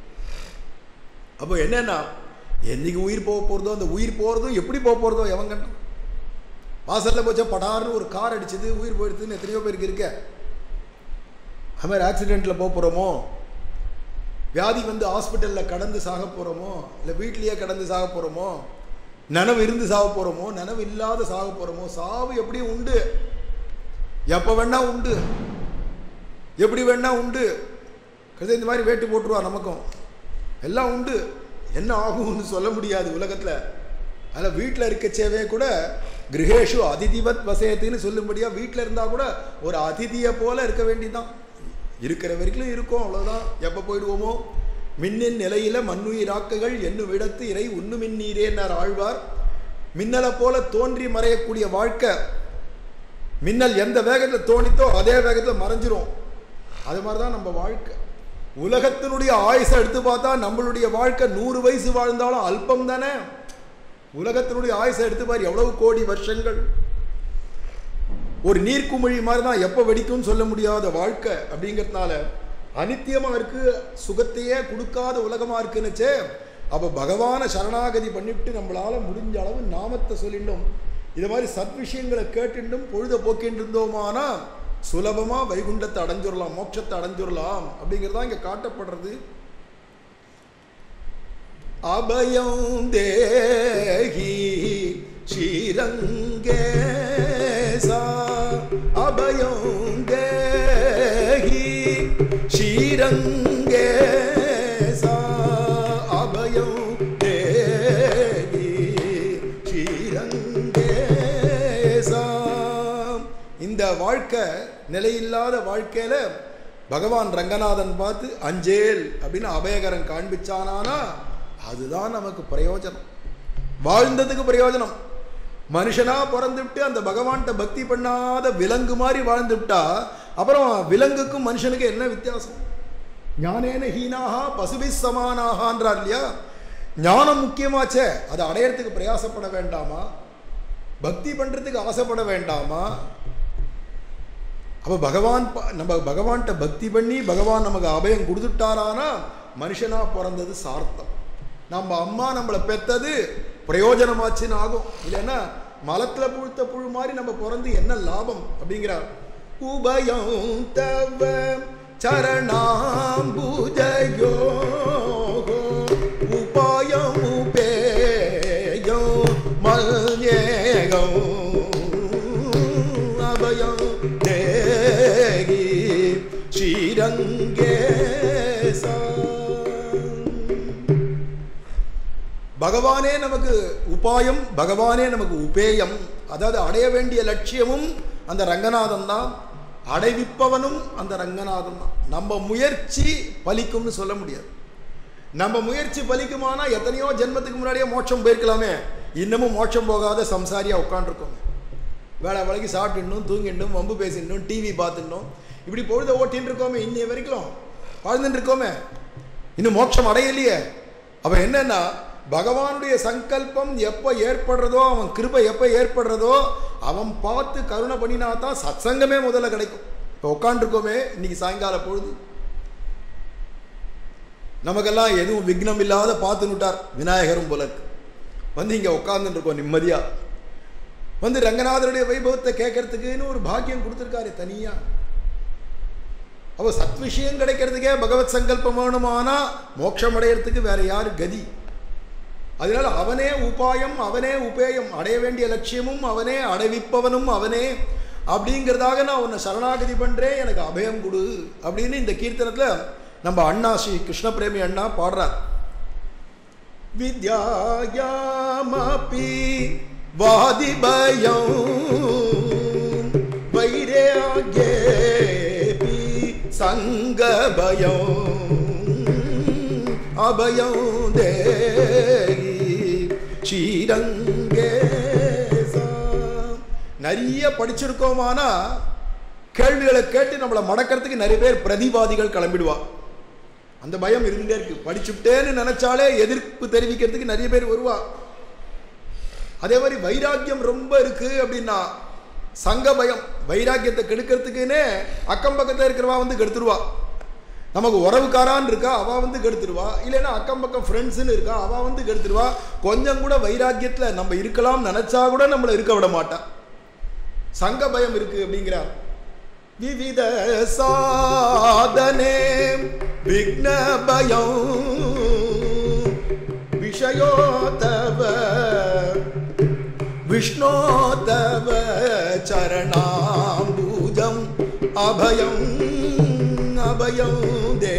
அப்போ என்னன்னா என்னைக்கு உயிர் போக போகிறதோ அந்த உயிர் போகிறதும் எப்படி போக போகிறதோ எவன் கண்டான் வாசலில் போச்சா படார்னு ஒரு கார் அடிச்சது உயிர் போயிடுதுன்னு எத்தனையோ பேருக்கு இருக்க அது மாதிரி ஆக்சிடெண்ட்டில் போக போகிறோமோ வியாதி வந்து ஹாஸ்பிட்டலில் கடந்து சாக போகிறோமோ இல்லை வீட்லேயே கடந்து சாக போகிறோமோ நனவு இருந்து சாக போகிறோமோ நனவு இல்லாத சாக போகிறோமோ சாவு எப்படியும் உண்டு எப்போ வேணா உண்டு எப்படி வேணா உண்டு கதை இந்த மாதிரி வேட்டு போட்டுருவா நமக்கும் எல்லாம் உண்டு என்ன ஆகும்னு சொல்ல முடியாது உலகத்தில் அதில் வீட்டில் இருக்கச்சேவே கூட கிரகேஷு அதிதிவத் வசயத்துன்னு சொல்லும்படியாக வீட்டில் இருந்தால் கூட ஒரு அதிதியை போல இருக்க வேண்டியதுதான் இருக்கிற வரைக்கும் இருக்கும் அவ்வளோதான் எப்போ போயிடுவோமோ மின்னின் நிலையில மண்ணுயிராக்குகள் என்னும் இடத்து இறை உண்ணு மின்னீரேன்னார் ஆழ்வார் மின்னலை போல தோன்றி மறையக்கூடிய வாழ்க்கை மின்னல் எந்த வேகத்தில் தோணித்தோ அதே வேகத்தில் மறைஞ்சிரும் அது மாதிரி தான் நம்ம வாழ்க்கை உலகத்தினுடைய ஆயுசை எடுத்து பார்த்தா நம்மளுடைய வாழ்க்கை நூறு வயசு வாழ்ந்தாலும் அல்பம் தானே உலகத்தினுடைய ஆயுசை எடுத்து பாரு எவ்வளவு கோடி வருஷங்கள் ஒரு நீர்க்குமிழி மாதிரி தான் எப்போ வெடிக்கும்னு சொல்ல முடியாத வாழ்க்கை அப்படிங்கிறதுனால அனித்தியமாக இருக்கு சுகத்தையே கொடுக்காத உலகமாக இருக்குன்னுச்சே அப்போ பகவானை சரணாகதி பண்ணிவிட்டு நம்மளால முடிஞ்ச அளவு நாமத்தை சொல்லிட்டோம் இது மாதிரி சத் விஷயங்களை கேட்டுட்டும் பொழுத போக்கிட்டு இருந்தோமானா சுலபமாக வைகுண்டத்தை அடைஞ்சிடலாம் மோட்சத்தை அடைஞ்சிடலாம் அப்படிங்கிறதா இங்கே காட்டப்படுறது அபயம் தேகி ஸ்ரீரங்கேசா ஸ்ரீரங்கேசா அபயம் தேகி ஸ்ரீரங்கேசா இந்த வாழ்க்கை நிலையில்லாத வாழ்க்கையில பகவான் ரங்கநாதன் பார்த்து அஞ்சேல் அப்படின்னு அபயகரம் காண்பிச்சானானா அதுதான் நமக்கு பிரயோஜனம் வாழ்ந்ததுக்கு பிரயோஜனம் மனுஷனா பிறந்துவிட்டு அந்த பகவான்கிட்ட பக்தி பண்ணாத விலங்கு மாதிரி வாழ்ந்துவிட்டா அப்புறம் விலங்குக்கும் மனுஷனுக்கு என்ன வித்தியாசம் ஞானேன ஹீனாகா பசுபி சமானாகான்றார் இல்லையா ஞானம் முக்கியமாச்சே அதை அடையறதுக்கு பிரயாசப்பட வேண்டாமா பக்தி பண்றதுக்கு ஆசைப்பட வேண்டாமா அப்போ பகவான் ப- நம்ம பகவான்கிட்ட பக்தி பண்ணி பகவான் நமக்கு அபயம் கொடுத்துட்டாரானா மனுஷனா பிறந்தது சார்த்தம் நம்ம அம்மா நம்மளை பெத்தது பிரயோஜனமாச்சுன்னு ஆகும் இல்லைன்னா மலத்துல புழுத்த புழு மாதிரி நம்ம பிறந்து என்ன லாபம் அப்படிங்கிறார் உபயம் தவ சரணாம்புஜயோ உபாயம் உபேயம் மல்யேகம் அபயம் தேகி ஸ்ரீரங்கேசா பகவானே நமக்கு உபாயம் பகவானே நமக்கு உபேயம் அதாவது அடைய வேண்டிய லட்சியமும் அந்த ரங்கநாதன் தான் அடைவிப்பவனும் அந்த ரங்கநாதன் தான் நம்ம முயற்சி பலிக்கும்னு சொல்ல முடியாது நம்ம முயற்சி பலிக்குமானா எத்தனையோ ஜென்மத்துக்கு முன்னாடியே மோட்சம் போயிருக்கலாமே இன்னமும் மோட்சம் போகாத சம்சாரியா உட்காந்துருக்கோம் வேலை வேலைக்கு சாப்பிட்டுணும் தூங்கிடணும் வம்பு பேசிடணும் டிவி பார்த்துடணும் இப்படி பொழுத ஓட்டின்னு இருக்கோமே இன்னைய வரைக்கும் வாழ்ந்துட்டு இருக்கோமே இன்னும் மோட்சம் அடையலையே அப்ப என்னன்னா பகவானுடைய சங்கல்பம் எப்போ ஏற்படுறதோ அவன் கிருபை எப்போ ஏற்படுறதோ அவன் பார்த்து கருணை பண்ணினா தான் சத்சங்கமே முதல்ல கிடைக்கும் இப்போ உட்காந்துருக்கோமே இன்னைக்கு சாயங்கால பொழுது நமக்கெல்லாம் எதுவும் விக்னம் இல்லாத பார்த்து விட்டார் விநாயகரும் போல இருக்கு. வந்து இங்கே உட்கார்ந்துட்டு இருக்கோம் நிம்மதியா வந்து ரங்கநாதருடைய வைபவத்தை கேட்கறதுக்குன்னு ஒரு பாக்கியம் கொடுத்துருக்காரு தனியா அப்போ சத் விஷயம் கிடைக்கிறதுக்கே பகவத் சங்கல்பம் வேணுமானா மோட்சம் அடையறதுக்கு வேற யாரு கதி அதனால அவனே உபாயம் அவனே உபேயம் அடைய வேண்டிய லட்சியமும் அவனே அடைவிப்பவனும் அவனே அப்படிங்கிறதாக நான் உன்னை சரணாகதி பண்றேன் எனக்கு அபயம் கொடு அப்படின்னு இந்த கீர்த்தனத்துல நம்ம அண்ணா ஸ்ரீ கிருஷ்ண பிரேமி அண்ணா பாடுறார் வித்யாயாமபி வாதிபயம் வைரேகேபி சங்கபயம் அபயம் தேகி ஸ்ரீரங்கேசா நிறைய படிச்சிருக்கோமானா கேள்விகளை கேட்டு நம்மளை மடக்கிறதுக்கு நிறைய பேர் பிரதிவாதிகள் கிளம்பிடுவா அந்த பயம் இருந்துட்டே இருக்கு படிச்சுட்டேன்னு நினைச்சாலே எதிர்ப்பு தெரிவிக்கிறதுக்கு நிறைய பேர் வருவா அதே மாதிரி வைராக்கியம் ரொம்ப இருக்கு அப்படின்னா சங்க பயம் வைராக்கியத்தை கெடுக்கிறதுக்குன்னே அக்கம் பக்கத்தில் இருக்கிறவா வந்து கெடுத்துருவா நமக்கு உறவுக்காரான்னு இருக்கா அவ வந்து கெடுத்துருவா இல்லைன்னா அக்கம் பக்கம் ஃப்ரெண்ட்ஸ்னு இருக்கா அவ வந்து கெடுத்துருவா கொஞ்சம் கூட வைராக்கியத்தில் நம்ம இருக்கலாம் நினைச்சா கூட நம்மளை இருக்க விட மாட்டா சங்க பயம் இருக்கு அப்படிங்கிறார் விவித சாதனே விக்ன பயம் விஷயோ தவ விஷ்ணோ தவ சரணாம்பூஜம் அபயம் அபயம் தே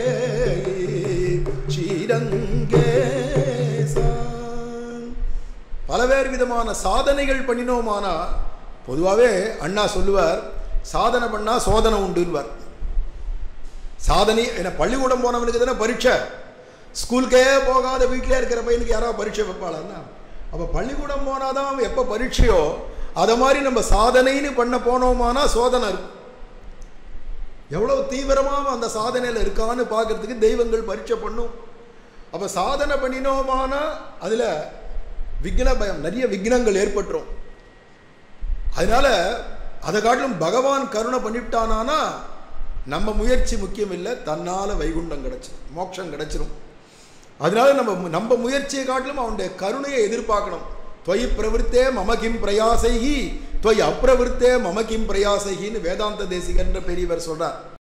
ஸ்ரீரங்கேசா பலவேறு விதமான சாதனைகள் பண்ணினோமானா பொதுவாகவே அண்ணா சொல்லுவார் சாதனை பண்ணா சோதனை உண்டுன்னுவார் சாதனை என்ன பள்ளிக்கூடம் போனவனுக்கு தானே பரீட்சை ஸ்கூலுக்கே போகாத வீட்டிலே இருக்கிற பையனுக்கு யாராவது பரீட்சை வைப்பாளன்னா அப்போ பள்ளிக்கூடம் போனாதான் அவன் எப்போ பரீட்சையோ அதை மாதிரி நம்ம சாதனைன்னு பண்ண போனோமானா சோதனை இருக்கும் எவ்வளவு தீவிரமாக அந்த சாதனையில் இருக்கான்னு பார்க்கறதுக்கு தெய்வங்கள் பரீட்சை பண்ணும் அப்போ சாதனை பண்ணினோமானா அதில் விக்ன பயம் நிறைய விக்னங்கள் ஏற்பட்டுரும் அதனால அதை காட்டிலும் பகவான் கருணை பண்ணிவிட்டானானா நம்ம முயற்சி முக்கியம் இல்லை தன்னால வைகுண்டம் கிடைச்சிடும் மோட்சம் கிடைச்சிரும் அதனால நம்ம நம்ம முயற்சியை காட்டிலும் அவனுடைய கருணையை எதிர்பார்க்கணும் தொய் பிரவருத்தே மம கிம் பிரயாசைகி தொய் அப்பிரவருத்தே மம கிம் பிரயாசைகின்னு வேதாந்த தேசிகன்ற பெரியவர் சொல்றார்